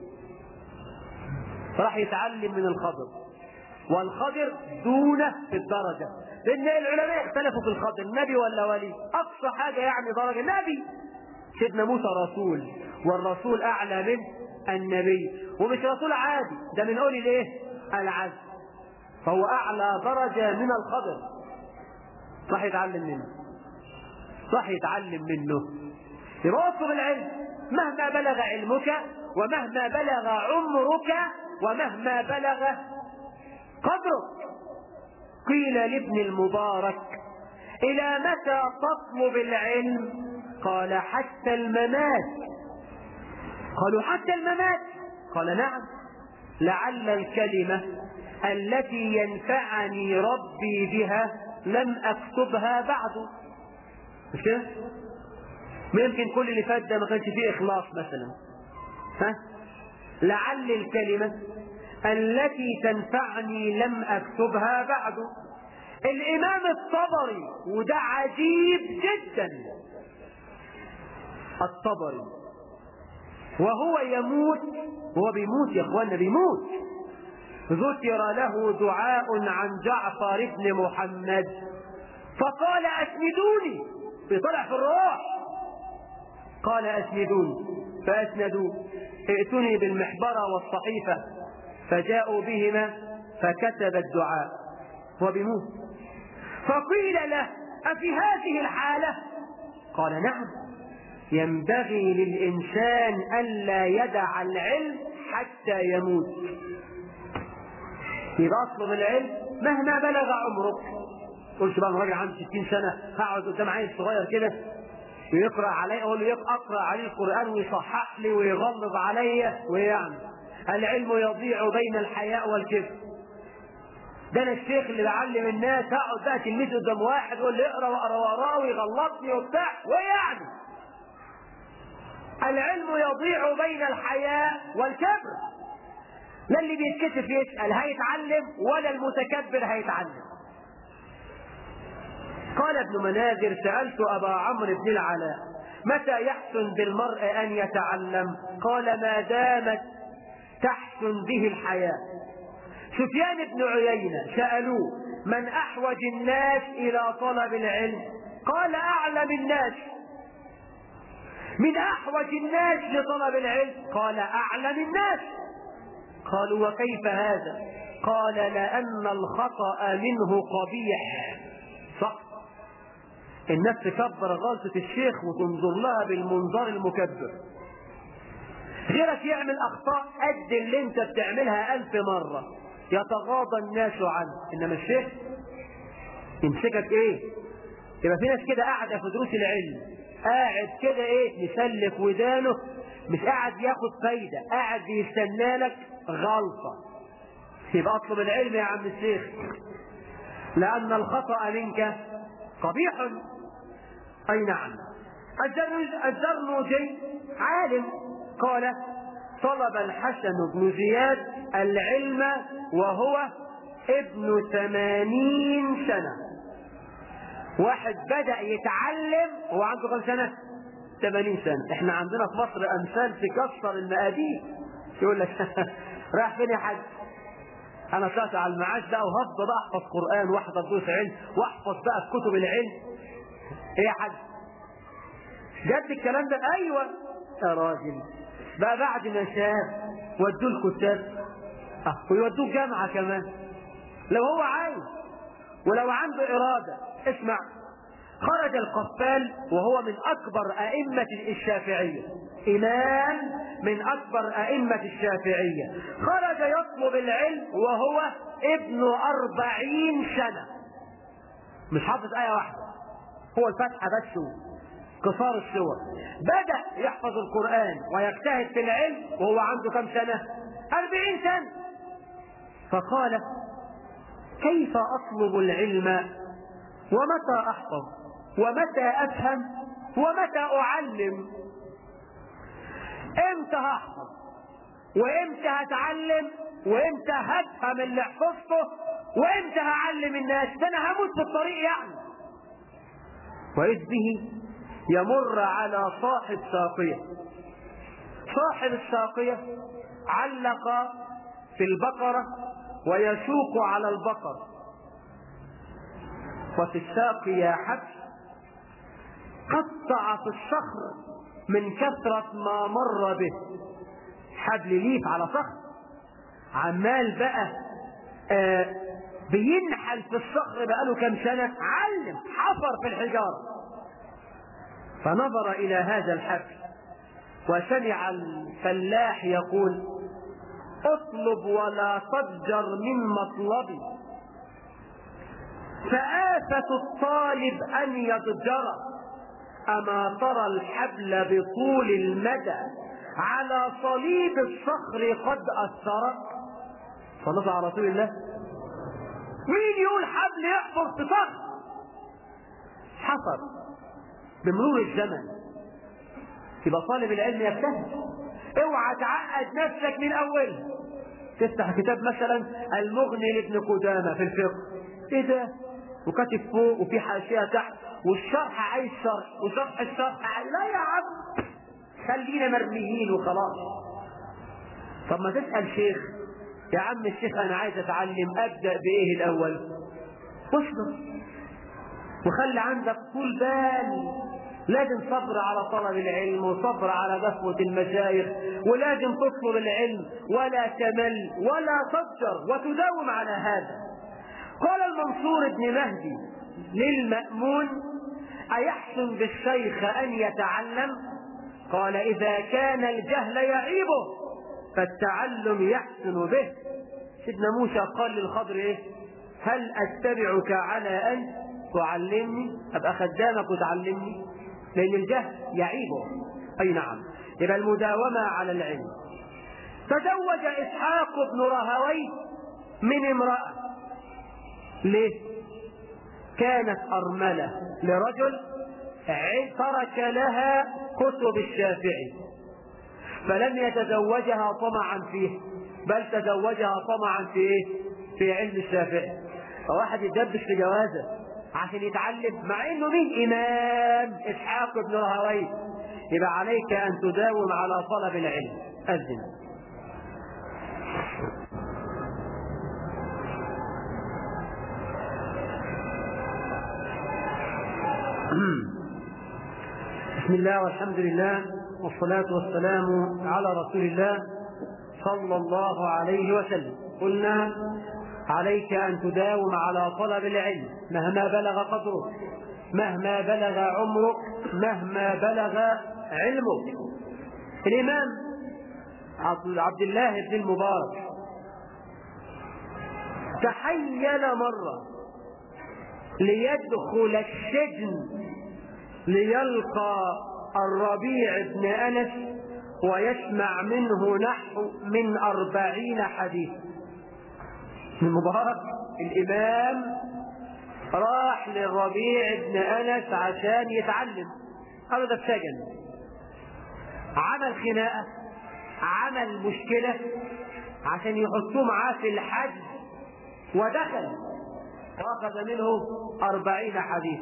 راح يتعلم من الخضر والخضر دونه في الدرجة لأن العلماء اختلفوا في الخضر نبي ولا ولي أقصى حاجة يعني درجة نبي سيدنا موسى رسول والرسول أعلى من النبي ومش رسول عادي ده من أولي الإيه؟ العزم فهو أعلى درجة من الخضر راح يتعلم منه راح يتعلم منه يبقى اطلب العلم مهما بلغ علمك ومهما بلغ عمرك ومهما بلغ قدرك قيل لابن المبارك إلى متى تطلب العلم قال حتى الممات قالوا حتى الممات قال نعم لعل الكلمة التي ينفعني ربي بها لم أكتبها بعد مش كده؟ ما يمكن كل اللي فات ده ما كانش فيه إخلاص مثلا ها؟ لعل الكلمة التي تنفعني لم أكتبها بعد الإمام الطبري وده عجيب جدا الطبري وهو يموت هو بيموت يا اخوانا بيموت ذكر له دعاء عن جعفر بن محمد فقال اسندوني بيطلع في الروح قال اسندوني فاسندوه ائتني بالمحبره والصحيفه فجاءوا بهما فكتب الدعاء هو بيموت فقيل له أفي هذه الحالة قال نعم ينبغي للإنسان ألا يدع العلم حتى يموت يبقى اطلب العلم مهما بلغ عمرك قلت بقى انا راجل عندي 60 سنه هقعد قدام عيل صغير كده ويقرا علي اقول له اقرا عليه القران ويصحح لي ويغلظ عليا ويعني العلم يضيع بين الحياء والكبر ده انا الشيخ اللي بعلم الناس اقعد بقى تلميذ قدام واحد يقول لي اقرا واقرا وراه ويغلطني وبتاع ويعني العلم يضيع بين الحياء والكبر لا اللي بيتكتف يسأل هيتعلم ولا المتكبر هيتعلم قال ابن مناذر سألت أبا عمرو بن العلاء متى يحسن بالمرء أن يتعلم قال ما دامت تحسن به الحياة سفيان بن عيينة سألوه من أحوج الناس إلى طلب العلم قال أعلم الناس من أحوج الناس لطلب العلم قال أعلم الناس قالوا وكيف هذا قال لأن الخطأ منه قبيح صح الناس تكبر غلطة الشيخ وتنظر لها بالمنظار المكبر غيرك يعمل أخطاء قد اللي انت بتعملها ألف مرة يتغاضى الناس عنه إنما الشيخ يمسكك إيه يبقى في ناس كده قاعدة في دروس العلم قاعد كده إيه مسلك ودانه مش قاعد ياخد فايدة قاعد بيستنى لك غلطة يبقى اطلب العلم يا عم الشيخ لأن الخطأ منك قبيح أي نعم الزرنوجي عالم قال طلب الحسن بن زياد العلم وهو ابن ثمانين سنة واحد بدأ يتعلم وهو عنده كم سنة 80 سنة احنا عندنا في مصر امثال تكسر المقادير يقول لك رايح فين يا حاج انا طلعت على المعاش بقى وهفضل بقى احفظ قران واحفظ دروس علم واحفظ بقى في كتب العلم ايه يا حاج جد الكلام ده ايوه يا راجل بقى بعد ما شاف ودوه الكتاب اه ويودوه جامعه كمان لو هو عايز ولو عنده اراده اسمع خرج القفال وهو من أكبر أئمة الشافعية إمام من أكبر أئمة الشافعية خرج يطلب العلم وهو ابن أربعين سنة مش حافظ آية واحدة هو الفتحة بس قصار السور بدأ يحفظ القرآن ويجتهد في العلم وهو عنده كم سنة أربعين سنة فقال كيف أطلب العلم ومتى أحفظ ومتى أفهم ومتى أعلم امتى هحفظ وامتى هتعلم وامتى هفهم اللي حفظته وامتى هعلم الناس ده انا هموت في الطريق يعني وإذ به يمر على صاحب ساقية صاحب الساقية علق في البقرة ويسوق على البقر وفي الساقية حبس قطع في الصخر من كثرة ما مر به حبل ليف على صخر عمال بقى آه بينحل في الصخر بقاله كم سنة علم حفر في الحجارة فنظر إلى هذا الحبل وسمع الفلاح يقول اطلب ولا تضجر من مطلبي فآفة الطالب أن يضجر أما ترى الحبل بطول المدى على صليب الصخر قد أثر صلى على رسول الله مين يقول حبل يحفر في صخر حفر بمرور الزمن يبقى طالب العلم يجتهد اوعى تعقد نفسك من اول تفتح كتاب مثلا المغني لابن قدامه في الفقه ايه ده وكاتب فوق وفي حاشيه تحت والشرح عايز شرح وشرح الشرح عايز لا يا عم خلينا مرميين وخلاص طب ما تسال شيخ يا عم الشيخ انا عايز اتعلم ابدا بايه الاول اصبر وخلي عندك طول بال لازم صبر على طلب العلم وصبر على دفوة المشايخ ولازم تطلب العلم ولا تمل ولا تضجر وتداوم على هذا قال المنصور بن مهدي للمأمون أيحسن بالشيخ أن يتعلم قال إذا كان الجهل يعيبه فالتعلم يحسن به سيدنا موسى قال للخضر إيه هل أتبعك على أن تعلمني أبقى خدامك وتعلمني لأن الجهل يعيبه أي نعم يبقى المداومة على العلم تزوج إسحاق بن رهوي من امرأة ليه؟ كانت أرملة لرجل ترك لها كتب الشافعي فلم يتزوجها طمعا فيه بل تزوجها طمعا في ايه؟ في علم الشافعي فواحد يدبش في جوازه عشان يتعلم مع انه مين امام اسحاق بن راهويه يبقى عليك ان تداوم على طلب العلم اذن بسم الله والحمد لله والصلاة والسلام على رسول الله صلى الله عليه وسلم قلنا عليك أن تداوم على طلب العلم مهما بلغ قدرك مهما بلغ عمرك مهما بلغ علمك الإمام عبد الله بن المبارك تحيل مرة ليدخل السجن ليلقى الربيع بن أنس ويسمع منه نحو من أربعين حديث المبارك الإمام راح للربيع بن أنس عشان يتعلم قالوا ده اتسجن عمل خناقة عمل مشكلة عشان يحطوه معاه في الحج ودخل واخذ منه أربعين حديث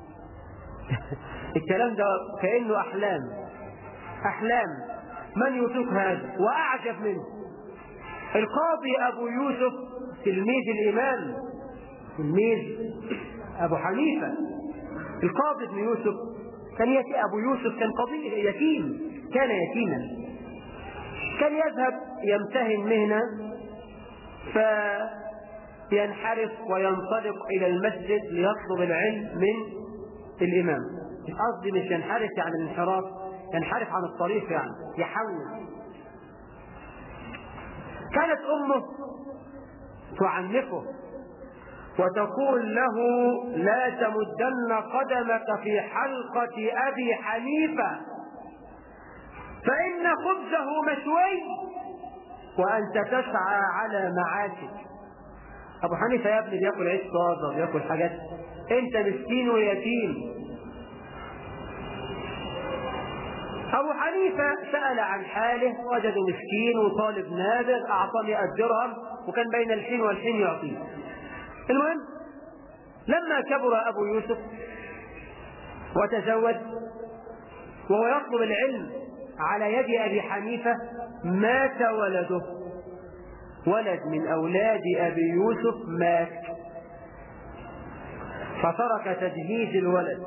الكلام ده كأنه أحلام أحلام من يطيق هذا وأعجب منه القاضي أبو يوسف تلميذ الإمام تلميذ أبو حنيفة القاضي ابن يوسف كان يتي أبو يوسف كان قضي يتيم كان يتيما كان يذهب يمتهن مهنة فينحرف وينطلق إلى المسجد ليطلب العلم من الإمام قصدي مش ينحرف يعني الانحراف ينحرف عن الطريق يعني يحول كانت أمه تعنفه وتقول له لا تمدن قدمك في حلقة أبي حنيفة فإن خبزه مشوي وأنت تسعى على معاشك أبو حنيفة يا ابني بياكل عيش طازة بياكل حاجات أنت مسكين ويتيم أبو حنيفة سأل عن حاله وجده مسكين وطالب نادر أعطى مئة درهم وكان بين الحين والحين يعطيه المهم لما كبر أبو يوسف وتزوج وهو يطلب العلم على يد أبي حنيفة مات ولده ولد من أولاد أبي يوسف مات فترك تجهيز الولد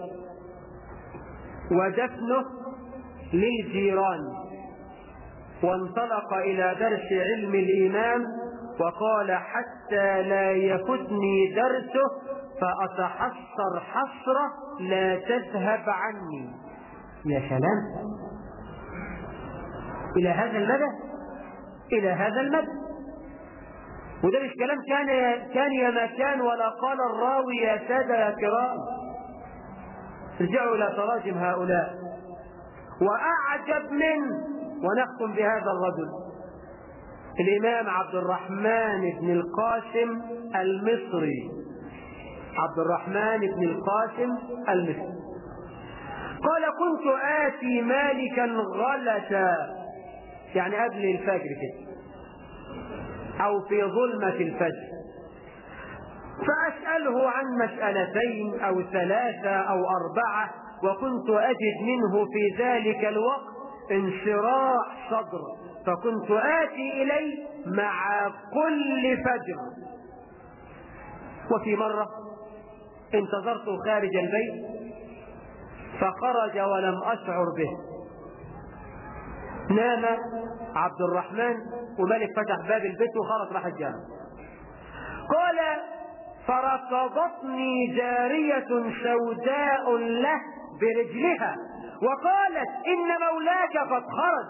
ودفنه للجيران وانطلق إلى درس علم الإمام وقال حتى لا يفتني درسه فأتحسر حسرة لا تذهب عني يا سلام إلى هذا المدى إلى هذا المدى وده مش كلام كان كان يا ما كان ولا قال الراوي يا سادة يا كرام ارجعوا إلى تراجم هؤلاء وأعجب منه ونختم بهذا الرجل الإمام عبد الرحمن بن القاسم المصري عبد الرحمن بن القاسم المصري قال كنت آتي مالكا غلسا يعني قبل الفجر كده أو في ظلمة الفجر فأسأله عن مسألتين أو ثلاثة أو أربعة وكنت أجد منه في ذلك الوقت انشراح صدر فكنت آتي إليه مع كل فجر وفي مرة انتظرته خارج البيت فخرج ولم أشعر به نام عبد الرحمن وملك فتح باب البيت وخرج راح الجامع قال فركضتني جارية سوداء له برجلها وقالت إن مولاك قد خرج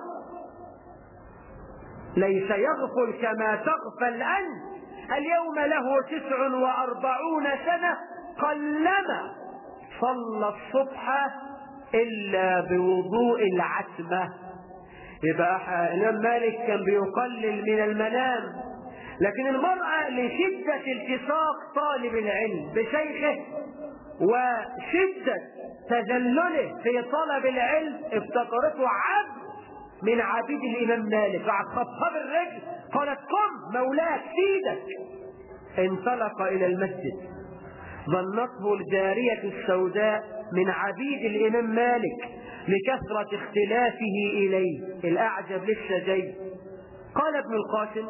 ليس يغفل كما تغفل أنت اليوم له تسع وأربعون سنة قلما صلى الصبح إلا بوضوء العتمة يبقى الإمام مالك كان بيقلل من المنام لكن المرأة لشدة التصاق طالب العلم بشيخه وشدة تذلله في طلب العلم افتكرته عبد من عبيد الإمام مالك بعد خطاب الرجل قالت قم مولاك سيدك انطلق إلى المسجد ظنته الجارية السوداء من عبيد الإمام مالك لكثرة اختلافه إليه الأعجب لسه جاي قال ابن القاسم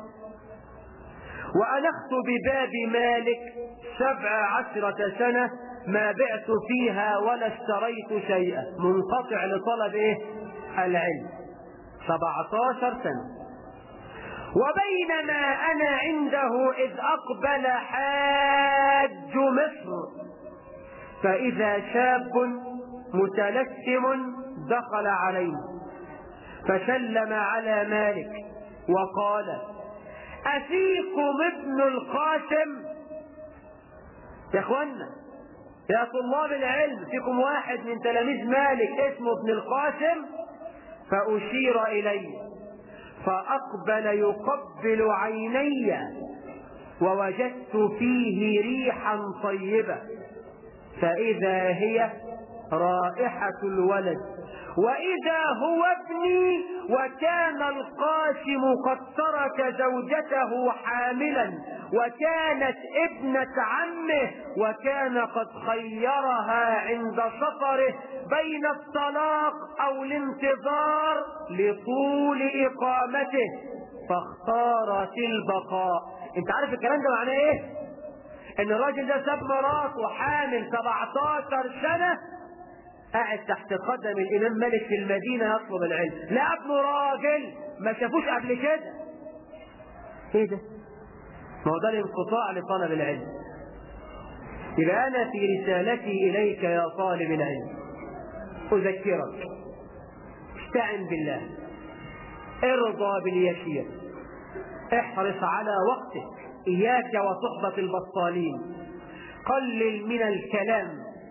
وألخت بباب مالك سبع عشرة سنة ما بعت فيها ولا اشتريت شيئا منقطع لطلب ايه العلم 17 سنة وبينما أنا عنده إذ أقبل حاج مصر فإذا شاب متلثم دخل عليه فسلم على مالك وقال أفيكم ابن القاسم يا اخوانا يا طلاب العلم فيكم واحد من تلاميذ مالك اسمه ابن القاسم فأشير إليه فأقبل يقبل عيني ووجدت فيه ريحا طيبة فإذا هي رائحة الولد وإذا هو ابني وكان القاسم قد ترك زوجته حاملا وكانت ابنة عمه وكان قد خيرها عند سفره بين الطلاق أو الانتظار لطول إقامته فاختارت البقاء انت عارف الكلام ده معناه ايه ان الراجل ده ساب مراته حامل 17 سنة قاعد تحت قدم الامام مالك في المدينة يطلب العلم لا ابنه راجل ما شافوش قبل كده ايه ده ما هو ده الانقطاع لطلب العلم يبقى انا في رسالتي اليك يا طالب العلم اذكرك استعن بالله ارضى باليسير احرص على وقتك اياك وصحبة البطالين قلل من الكلام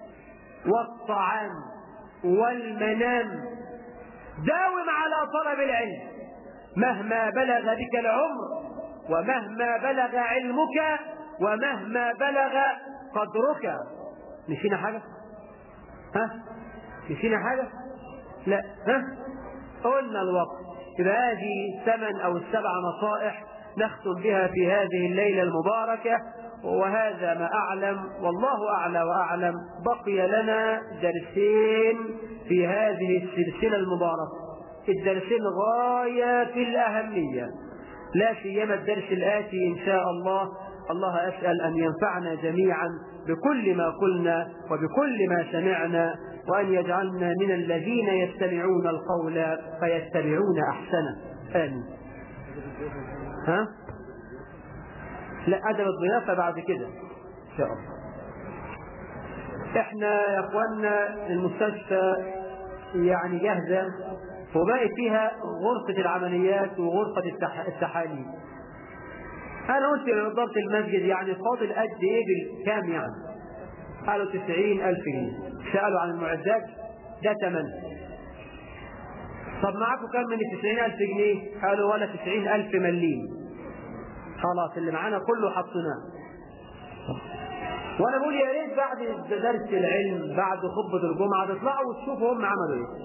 والطعام والمنام داوم على طلب العلم مهما بلغ بك العمر ومهما بلغ علمك ومهما بلغ قدرك نسينا حاجة ها نسينا حاجة لا ها قلنا الوقت يبقى هذه الثمن او السبع نصائح نختم بها في هذه الليلة المباركة وهذا ما أعلم والله أعلى وأعلم بقي لنا درسين في هذه السلسلة المباركة الدرسين غاية في الأهمية لا سيما الدرس الآتي إن شاء الله الله أسأل أن ينفعنا جميعا بكل ما قلنا وبكل ما سمعنا وأن يجعلنا من الذين يستمعون القول فيتبعون أحسنه آمين ها؟ لا أدب الضيافة بعد كده إن شاء الله احنا يا اخوانا المستشفى يعني جاهزة وباقي فيها غرفة العمليات وغرفة التح... التحاليل أنا قلت لإدارة المسجد يعني فاضل قد إيه بالكام يعني؟ قالوا 90000 ألف جنيه سألوا عن المعدات ده تمن طب معاكم كام من ال 90000 ألف جنيه؟ قالوا ولا 90000 ألف مليم خلاص اللي معانا كله حطيناه وانا بقول يا ريت بعد درس العلم بعد خطبه الجمعه تطلعوا وتشوفوا هم عملوا ايه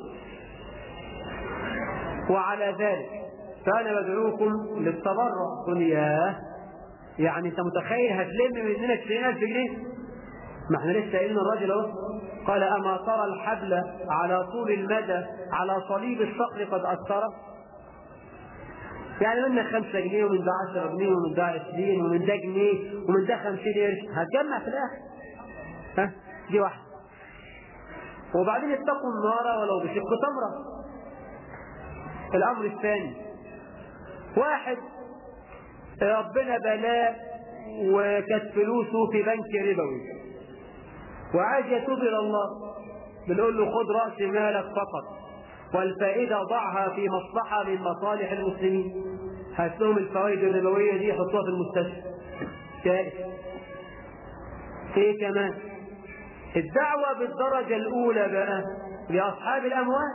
وعلى ذلك فانا بدعوكم للتبرع دنياه يعني انت متخيل هتلم مننا 90000 جنيه ما احنا لسه قايلين الراجل اهو قال اما ترى الحبل على طول المدى على صليب الصقر قد اثر يعني منك خمسة جنيه ومن ده عشرة جنيه ومن ده عشرين ومن ده جنيه ومن ده خمسين قرش هتجمع في الآخر ها دي واحدة وبعدين اتقوا النار ولو بشق تمرة الأمر الثاني واحد ربنا بلاه وكانت فلوسه في بنك ربوي وعايز يتوب إلى الله بنقول له خد رأس مالك فقط والفائدة ضعها في مصلحة من مصالح المسلمين هات لهم الفوائد الربوية دي يحطوها في المستشفى ثالث ايه كمان الدعوة بالدرجة الأولى بقى لأصحاب الأموال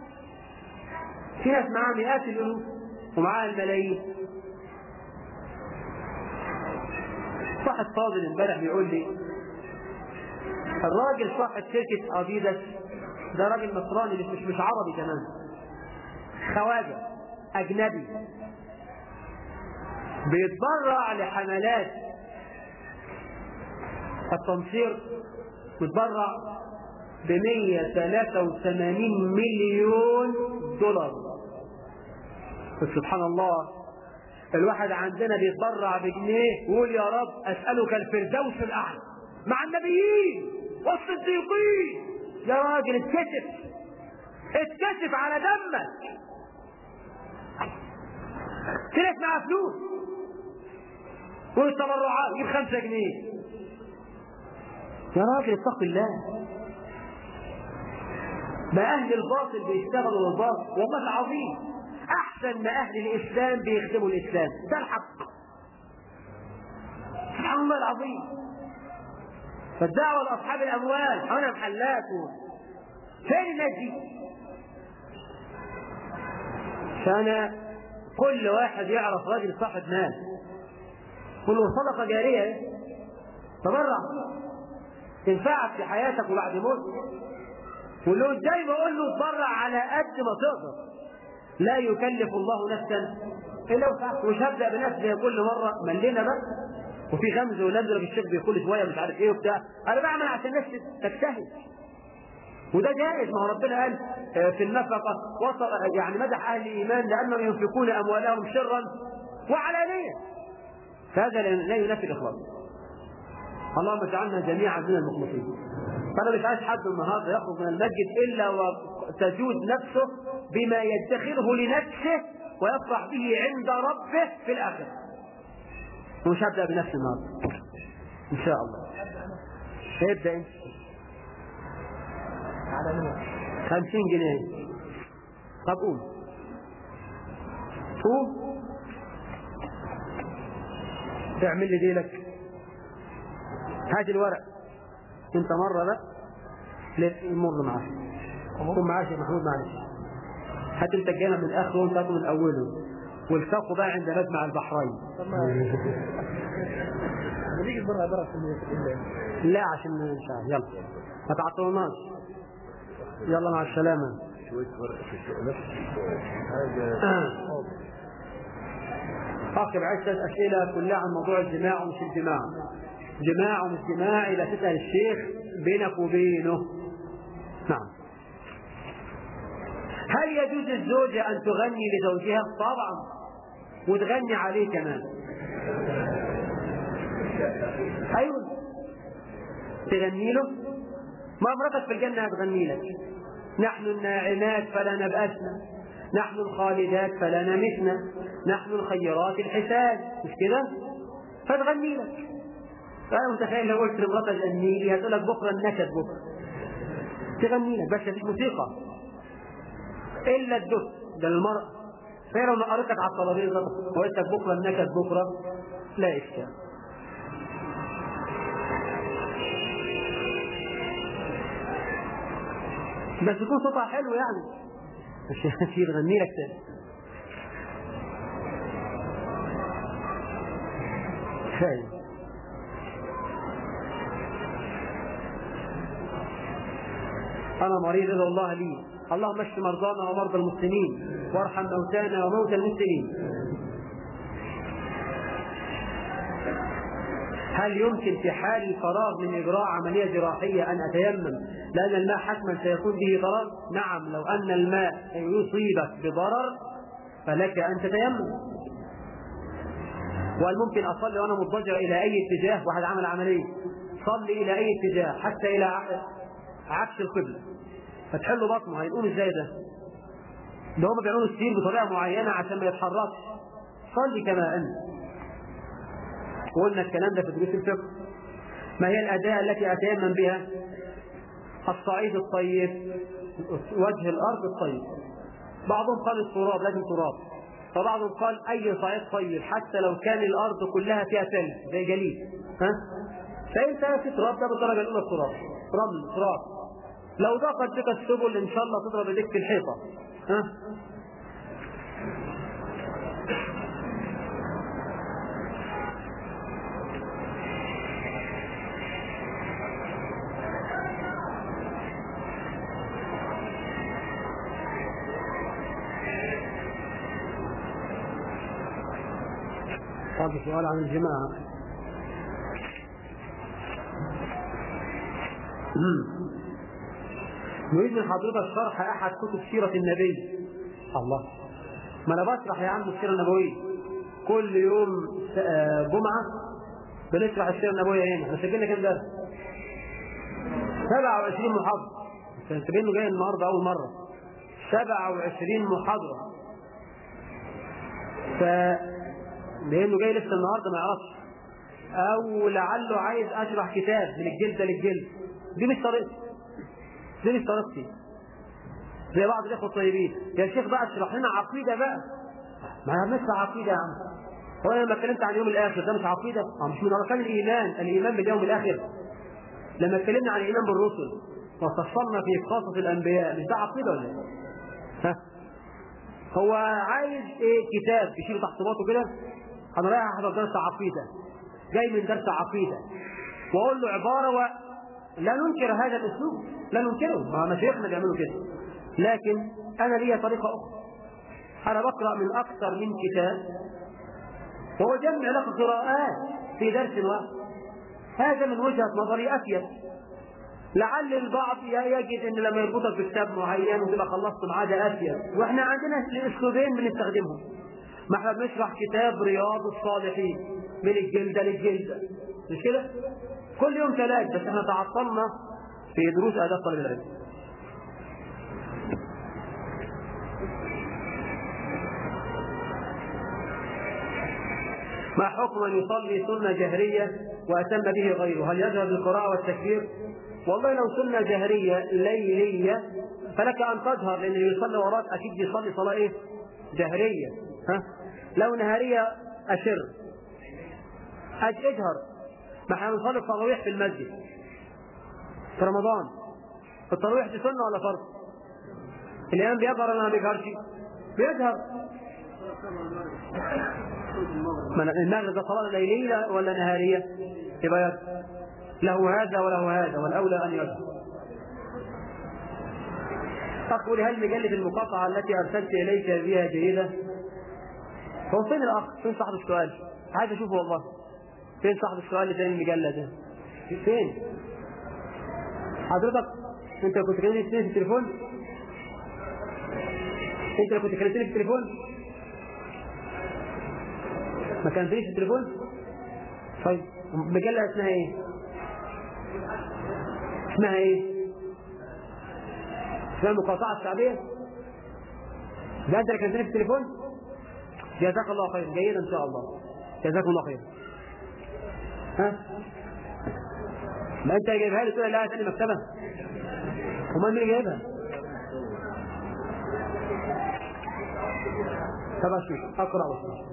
في ناس معاها مئات الألوف ومعاها الملايين واحد فاضل امبارح بيقول لي الراجل صاحب شركة أديداس ده راجل نصراني مش مش عربي كمان خواجة أجنبي بيتبرع لحملات التنصير بيتبرع ب 183 مليون دولار سبحان الله الواحد عندنا بيتبرع بجنيه ويقول يا رب اسالك الفردوس الاعلى مع النبيين والصديقين يا راجل اتكسف اتكسف على دمك طلعت معاه فلوس والتبرعات يجيب خمسة جنيه يا راجل اتق الله ما أهل الباطل بيشتغلوا للباطل والله العظيم أحسن ما أهل الإسلام بيخدموا الإسلام ده الحق سبحان الله العظيم فالدعوة لأصحاب الأموال أنا محلات فين الناس دي؟ فأنا كل واحد يعرف راجل صاحب مال كل صدقة جارية ايه؟ تبرع تنفعك في حياتك وبعد موت واللي قدامي بقول له اتبرع على قد ما تقدر لا يكلف الله نفسا الا وسعها مش هبدا بنفسي زي كل مره ملينا بقى وفي غمز ونزل الشيخ بيقول شويه مش عارف ايه وبتاع انا بعمل عشان الناس تجتهد وده جائز ما هو ربنا قال في النفقة وصل يعني مدح أهل الإيمان لأنهم ينفقون أموالهم سرا وعلانية فهذا لا ينافي الإخلاص اللهم اجعلنا جميعا من المخلصين فأنا مش عايز حد النهارده يخرج من المسجد إلا وتجود نفسه بما يدخره لنفسه ويفرح به عند ربه في الآخرة ومش هبدأ بنفسي النهارده إن شاء الله ابدأ أنت خمسين جنيه طب قول قول تعمل لي ديلك هات الورق انت مرة بقى مر معاه قوم معاه يا محمود معلش هات انت الجامع من اخره وانت من اوله والتقوا بقى عند مجمع البحرين
نيجي بره بره
لا عشان مش عارف يلا ما تعطلوناش يلا مع السلامة
شوية ورق في نفس حاجة
أخي عايز تسأل أسئلة كلها عن موضوع الجماع ومش الجماع جماع ومش جماع إذا تسأل الشيخ بينك وبينه نعم هل يجوز الزوجة أن تغني لزوجها؟ طبعا وتغني عليه كمان أيوه تغني له ما مرتك في الجنة هتغني لك نحن الناعمات فلا نبأسنا نحن الخالدات فلا نمتنا نحن الخيرات الحساد مش كده فتغني لك فأنا متخيل لو قلت لمراتك غني لي هتقول لك بكرة النكد بكرة تغني لك بس مفيش موسيقى إلا الدف ده المرأة فهي لو نقرتك على الطلبية وقلت لك بكرة النكد بكرة لا إشكال بس يكون صوتها حلو يعني مش في تغني لك تاني شايف أنا مريض إلى الله لي اللهم اشف مرضانا ومرضى المسلمين وارحم موتانا وموتى المسلمين هل يمكن في حال الفراغ من إجراء عملية جراحية أن أتيمم لأن الماء حتما سيكون به ضرر؟ نعم لو أن الماء يصيبك بضرر فلك أن تتيمم وهل ممكن أصلي وأنا مضطجع إلى أي اتجاه واحد عمل عملية صلي إلى أي اتجاه حتى إلى عكس القبلة فتحل بطنه هيقوم ازاي ده؟ ده هم بيعملوا السير بطريقة معينة عشان ما يتحركش صلي كما أنت وقلنا الكلام ده في دروس الفقه ما هي الأداة التي أتيمم بها الصعيد الطيب وجه الأرض الطيب بعضهم قال التراب لازم تراب فبعضهم قال أي صعيد طيب حتى لو كان الأرض كلها فيها ثلج زي جليد ها فأنت في تراب ده بالدرجة الأولى التراب
رمل تراب لو ضاقت بك السبل ان شاء الله تضرب ايديك في الحيطه ها
هذا سؤال عن الجماعة
نريد من حضرتك شرح احد كتب سيرة النبي الله ما انا بشرح يا عم السيرة النبوية كل يوم س- آه، جمعة بنشرح السيرة النبوية هنا احنا سجلنا كام درس 27 محاضرة انت انه جاي النهارده اول مرة 27 محاضرة ف لانه جاي لسه النهارده ما يعرفش او لعله عايز اشرح كتاب من الجلد للجلد دي مش طريقتي دي مش طريقتي زي بعض الاخوه الطيبين يا شيخ بقى اشرح لنا عقيده بقى ما انا بنشرح عقيده يا عم هو انا لما اتكلمت عن اليوم الاخر ده مش عقيده اه مش من اركان الايمان الايمان باليوم الاخر لما اتكلمنا عن الايمان بالرسل وفصلنا في قصص الانبياء مش ده عقيده ولا ايه؟ ها هو عايز ايه كتاب يشيل تحت باطه كده انا رايح احضر درس عقيده جاي من درس عقيده واقول له عباره و... لا ننكر هذا الاسلوب لا ننكره ما مشايخنا بيعملوا كده لكن انا لي طريقه اخرى انا بقرا من اكثر من كتاب وهو جمع لك قراءات في درس واحد هذا من وجهه نظري افيد لعل البعض يجد ان لما يربطك بكتاب معين وتبقى خلصت معاه ده افيد واحنا عندنا اسلوبين بنستخدمهم ما احنا بنشرح كتاب رياض الصالحين من الجلدة للجلدة مش كده؟ كل يوم ثلاث بس احنا تعطلنا في دروس آداب طالب العلم ما حكم من يصلي سنة جهرية وأتم به غيره هل يذهب بالقراءة والتكبير والله لو سنة جهرية ليلية فلك أن تجهر لأن اللي يصلي وراك أكيد بيصلي صلاة إيه؟ جهرية ها؟ لو نهارية أشر أج- اجهر ما احنا بنصلي التراويح في المسجد في رمضان التراويح دي سنة ولا فرض؟ الإمام بيجهر ولا ما بيجهرش؟ بيجهر ما أنا- المغرب ده صلاة ليلية ولا نهارية؟ يبقى يجهر له هذا وله هذا والأولى أن يجهر أقول هل مجلة المقاطعة التي أرسلت إليك بها جيدة؟ هو فين الأخ؟ فين صاحب السؤال؟ عايز أشوفه والله فين صاحب السؤال اللي فين المجلة ده؟ فين؟ حضرتك أنت كنت كلمتني في التليفون؟ أنت اللي كنت كلمتني في التليفون؟ ما كلمتنيش في التليفون؟ طيب المجلة اسمها إيه؟ اسمها إيه؟ اسمها المقاطعة الشعبية؟ ده أنت اللي كلمتني في التليفون؟ جزاك الله خير جيد ان شاء الله جزاكم الله خير ها ما انت اللي جايبها لي تقول لا تاني مكتبه امال مين اللي جايبها طب اشوف اقرا واشوف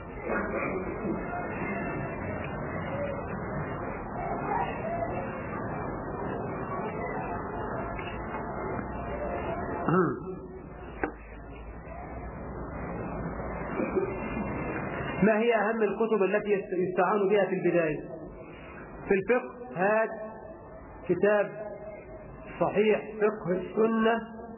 ما هي أهم الكتب التي يست- يستعان بها في البداية في الفقه هات كتاب صحيح فقه السنة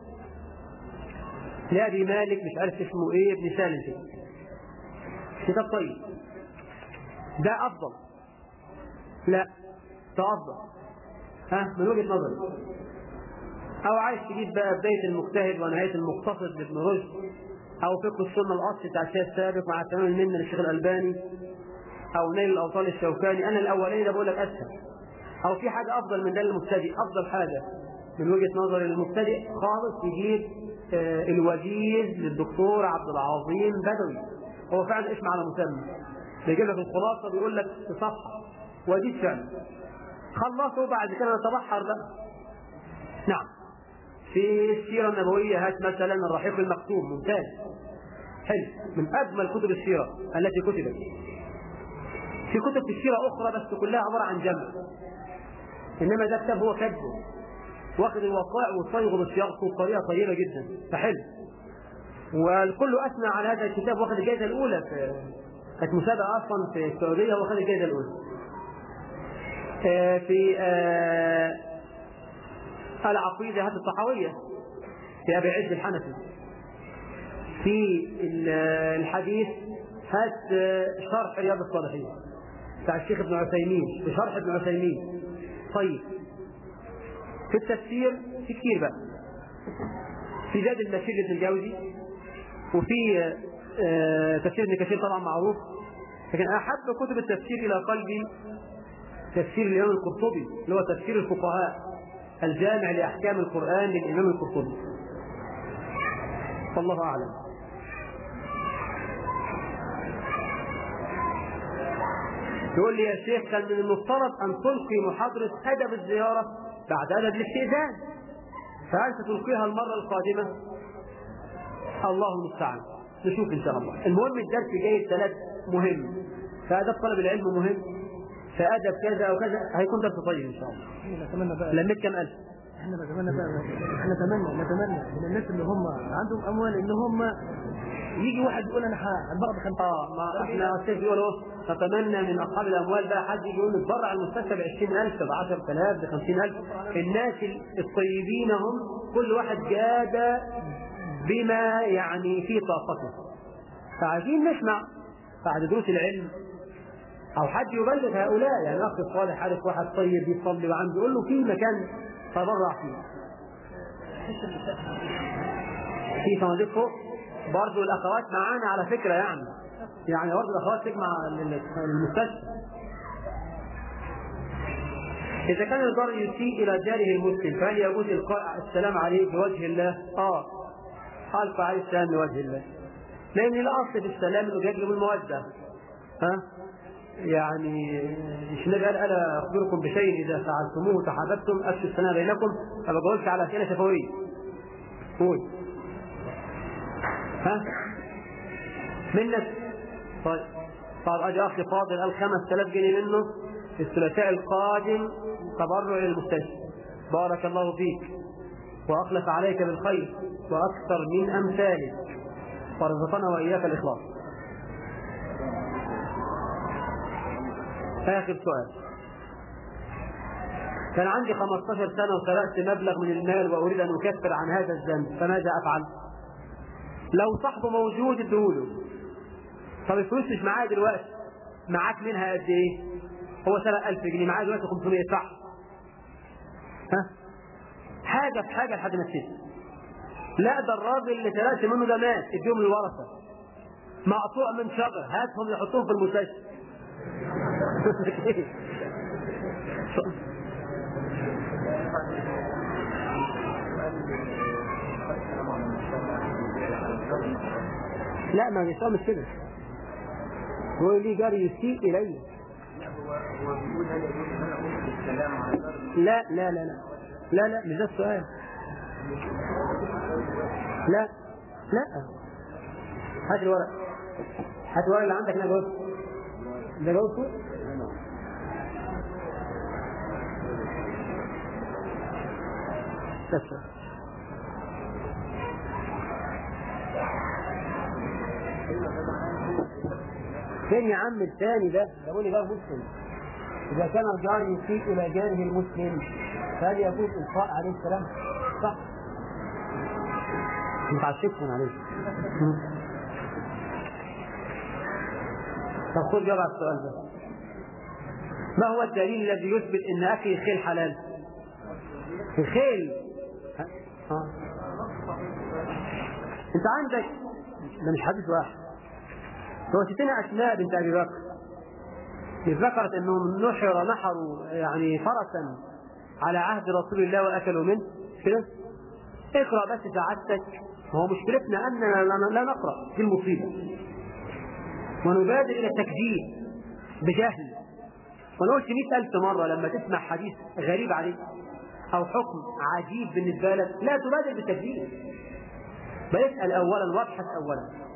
لأبي مالك مش عارف اسمه ايه ابن سالم كده كتاب طيب ده أفضل لا ده أفضل ها من وجهة نظري أو عايز تجيب بقى بداية المجتهد ونهاية المقتصد لابن رشد أو فقه السنة الأصل بتاع الشيخ السابق مع تمام المنة للشيخ الألباني أو نيل الأوطان الشوكاني أنا الأولاني ده بقول لك أسهل أو في حاجة أفضل من ده للمبتدئ أفضل حاجة من وجهة نظري للمبتدئ خالص يجيب آه الوجيز للدكتور عبد العظيم بدوي هو فعلا اسم على مسمى بيجيب لك الخلاصة بيقول لك في صفحة وجيز فعلا خلصوا بعد كده نتبحر بقى نعم في السيرة النبوية هات مثلا الرحيق المكتوم ممتاز حلو من أجمل كتب السيرة التي كتبت في كتب في السيرة أخرى بس كلها عبارة عن جمع انما ده كتاب هو كاتبه واخد الوقائع وصيغه بصياغته بطريقه طيبه جدا فحلو والكل اثنى على هذا الكتاب واخد الجائزه الاولى في كانت مسابقه اصلا في السعوديه واخد الجائزه الاولى آه، في آه، العقيده هذه الطحاويه في ابي عز الحنفي في ال- الحديث هات آه، شرح رياض الصالحين بتاع الشيخ ابن عثيمين بشرح ابن عثيمين طيب في التفسير في كتير بقى في زاد المسير لابن الجوزي وفي آه، تفسير ابن كثير طبعا معروف لكن احب كتب التفسير الى قلبي تفسير الامام القرطبي اللي هو تفسير الفقهاء الجامع لاحكام القران للامام القرطبي والله اعلم يقول لي يا شيخ كان من المفترض ان تلقي محاضره ادب الزياره بعد ادب الاستئذان فانت تلقيها المره القادمه الله المستعان نشوف ان شاء الله المهم الدرس جاي ثلاث مهم فادب طلب العلم مهم فادب كذا او كذا هيكون درس طيب ان شاء الله
نتمنى بقى
لميت كم الف
احنا نتمنى بقى احنا نتمنى نتمنى من الناس اللي هم عندهم اموال ان هم يجي واحد يقول انا هبقى خمسة
اه ما احنا الشيخ بيقول اهو نتمنى من اصحاب الاموال بقى حد يجي يقول نتبرع المستشفى ب 20000 ب 10000 ب 50000 الناس الطيبين هم كل واحد جاد بما يعني في طاقته فعايزين نسمع بعد دروس العلم او حد يبلغ هؤلاء يعني اخ الصالح عارف واحد طيب يصلي وعنده يقول له في مكان تبرع فيه في صناديق فوق برضه الاخوات معانا على فكره يعني يعني برضه الاخوات تجمع لل- للمستشفى إذا كان الجار يسيء إلى جاره المسلم فهل يجوز إلقاء السلام عليه بوجه الله؟ آه ألقى عليه السلام بوجه الله لأن الأصل في السلام إنه بيجلب المودة ها؟ يعني مش النبي قال ألا أخبركم بشيء إذا فعلتموه تحاببتم أفشوا السلام بينكم فما بقولش على أسئلة شفوية قول ها منك طيب طب اجي اخي فاضل قال 5000 جنيه منه في الثلاثاء القادم تبرع للمستشفى بارك الله فيك واخلف عليك بالخير واكثر من امثالك ورزقنا واياك الاخلاص اخر سؤال كان عندي 15 سنة وسرقت مبلغ من المال وأريد أن أكفر عن هذا الذنب فماذا أفعل؟ لو صاحبه موجود اديهوله طب الفلوس مش معايا دلوقتي معاك منها قد ايه هو سرق 1000 جنيه معايا دلوقتي 500 صح ها حاجه في حاجه لحد ما تسيب لا ده الراجل اللي سرقت منه ده مات اديهم للورثه مقطوع من شجر هاتهم يحطوهم في المستشفى لا ما بيسأل مش كده هو لي جاري يسيء إلي لا لا لا لا لا لا مش ده السؤال لا لا هات الورق هات الورق اللي عندك انا جاوبت ده جاوبته بس فين يا عم الثاني ده؟ ده بيقول لي جار مسلم. إذا كان الجار يسيء إلى جاره المسلم فهل يجوز إلقاء عليه السلام؟ صح. أنت عشقتهم عليه. طب خد جواب على السؤال ده. ما هو الدليل الذي يثبت أن أكل الخيل حلال؟ الخيل ها؟ ها؟ أنت عندك ده مش حديث واحد هو ستنا أسماء بنت أبي بكر إذ ذكرت أنهم نحر نحروا يعني فرسا على عهد رسول الله وأكلوا منه كده اقرأ بس سعادتك هو مشكلتنا أننا لا- لا نقرأ في المصيبة ونبادر إلى التكذيب بجهل وأنا قلت مئة ألف مرة لما تسمع حديث غريب عليك أو حكم عجيب بالنسبة لك لا تبادر بالتكذيب بل اسأل أولا وابحث أولا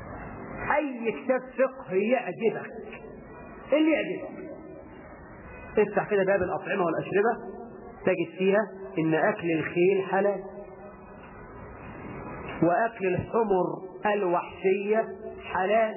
أي كتاب فقه يعجبك إيه اللي يعجبك افتح كده باب الأطعمة والأشربة تجد فيها إن أكل الخيل حلال وأكل الحمر الوحشية حلال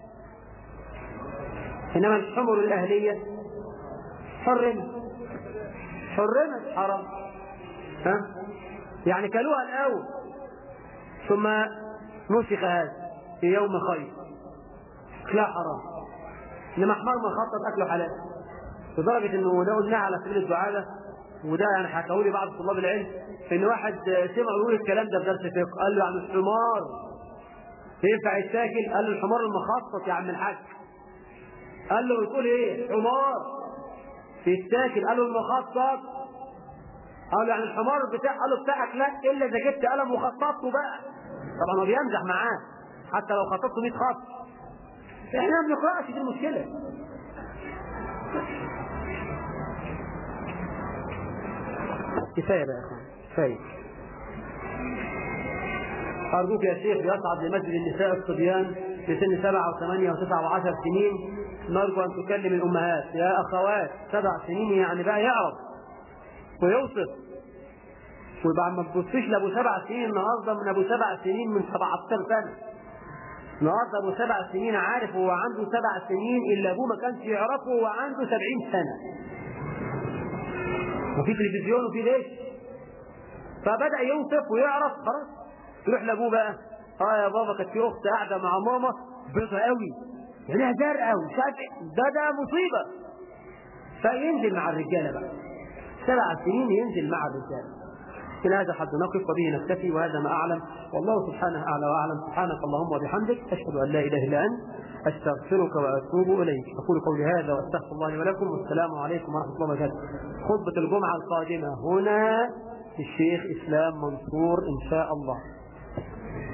إنما الحمر الأهلية حرمت حرمت حرام ها يعني كلوها الأول ثم نسخ هذا في يوم خير لا حرام انما حمار مخطط اكله حلال لدرجه انه ده قلناه على سبيل الدعابه وده يعني حكوا لي بعض طلاب العلم ان واحد سمع يقول الكلام ده في درس فقه قال له يعني الحمار ينفع يتاكل؟ قال له الحمار المخطط يا عم الحاج قال له بتقول ايه؟ حمار يتاكل قال له المخطط قال له يعني الحمار بتاع قال له بتاعك لا الا اذا جبت قلم وخططته بقى طبعا هو بيمزح معاه حتى لو خططته 100 خط احنا ما بنقراش دي المشكله كفايه بقى يا اخوان كفايه أرجوك يا شيخ يصعد لمسجد النساء الصبيان في سن سبعة وثمانية وتسعة وعشر سنين نرجو أن تكلم الأمهات يا أخوات سبع سنين يعني بقى يعرف ويوصف ويبقى ما تبصيش لأبو سبع سنين النهارده من أبو سبع سنين من 17 سنة النهارده أبو سبع سنين عارف هو عنده سبع سنين إلا أبوه ما كانش يعرفه وهو عنده 70 سنة وفي تلفزيون وفي ليش فبدأ يوصف ويعرف خلاص يروح لابوه بقى اه يا بابا كانت في اخت قاعده مع ماما بيضه قوي عينيها زرقاء ومش عارف إيه. ده ده مصيبه فينزل مع الرجاله بقى سبع سنين ينزل مع الرجاله إلى هذا حد نقف وبه نكتفي وهذا ما أعلم والله سبحانه أعلى وأعلم سبحانك اللهم وبحمدك أشهد أن لا إله إلا أنت أستغفرك وأتوب إليك أقول قولي هذا وأستغفر الله لي ولكم والسلام عليكم ورحمة الله وبركاته خطبة الجمعة القادمة هنا الشيخ إسلام منصور إن شاء الله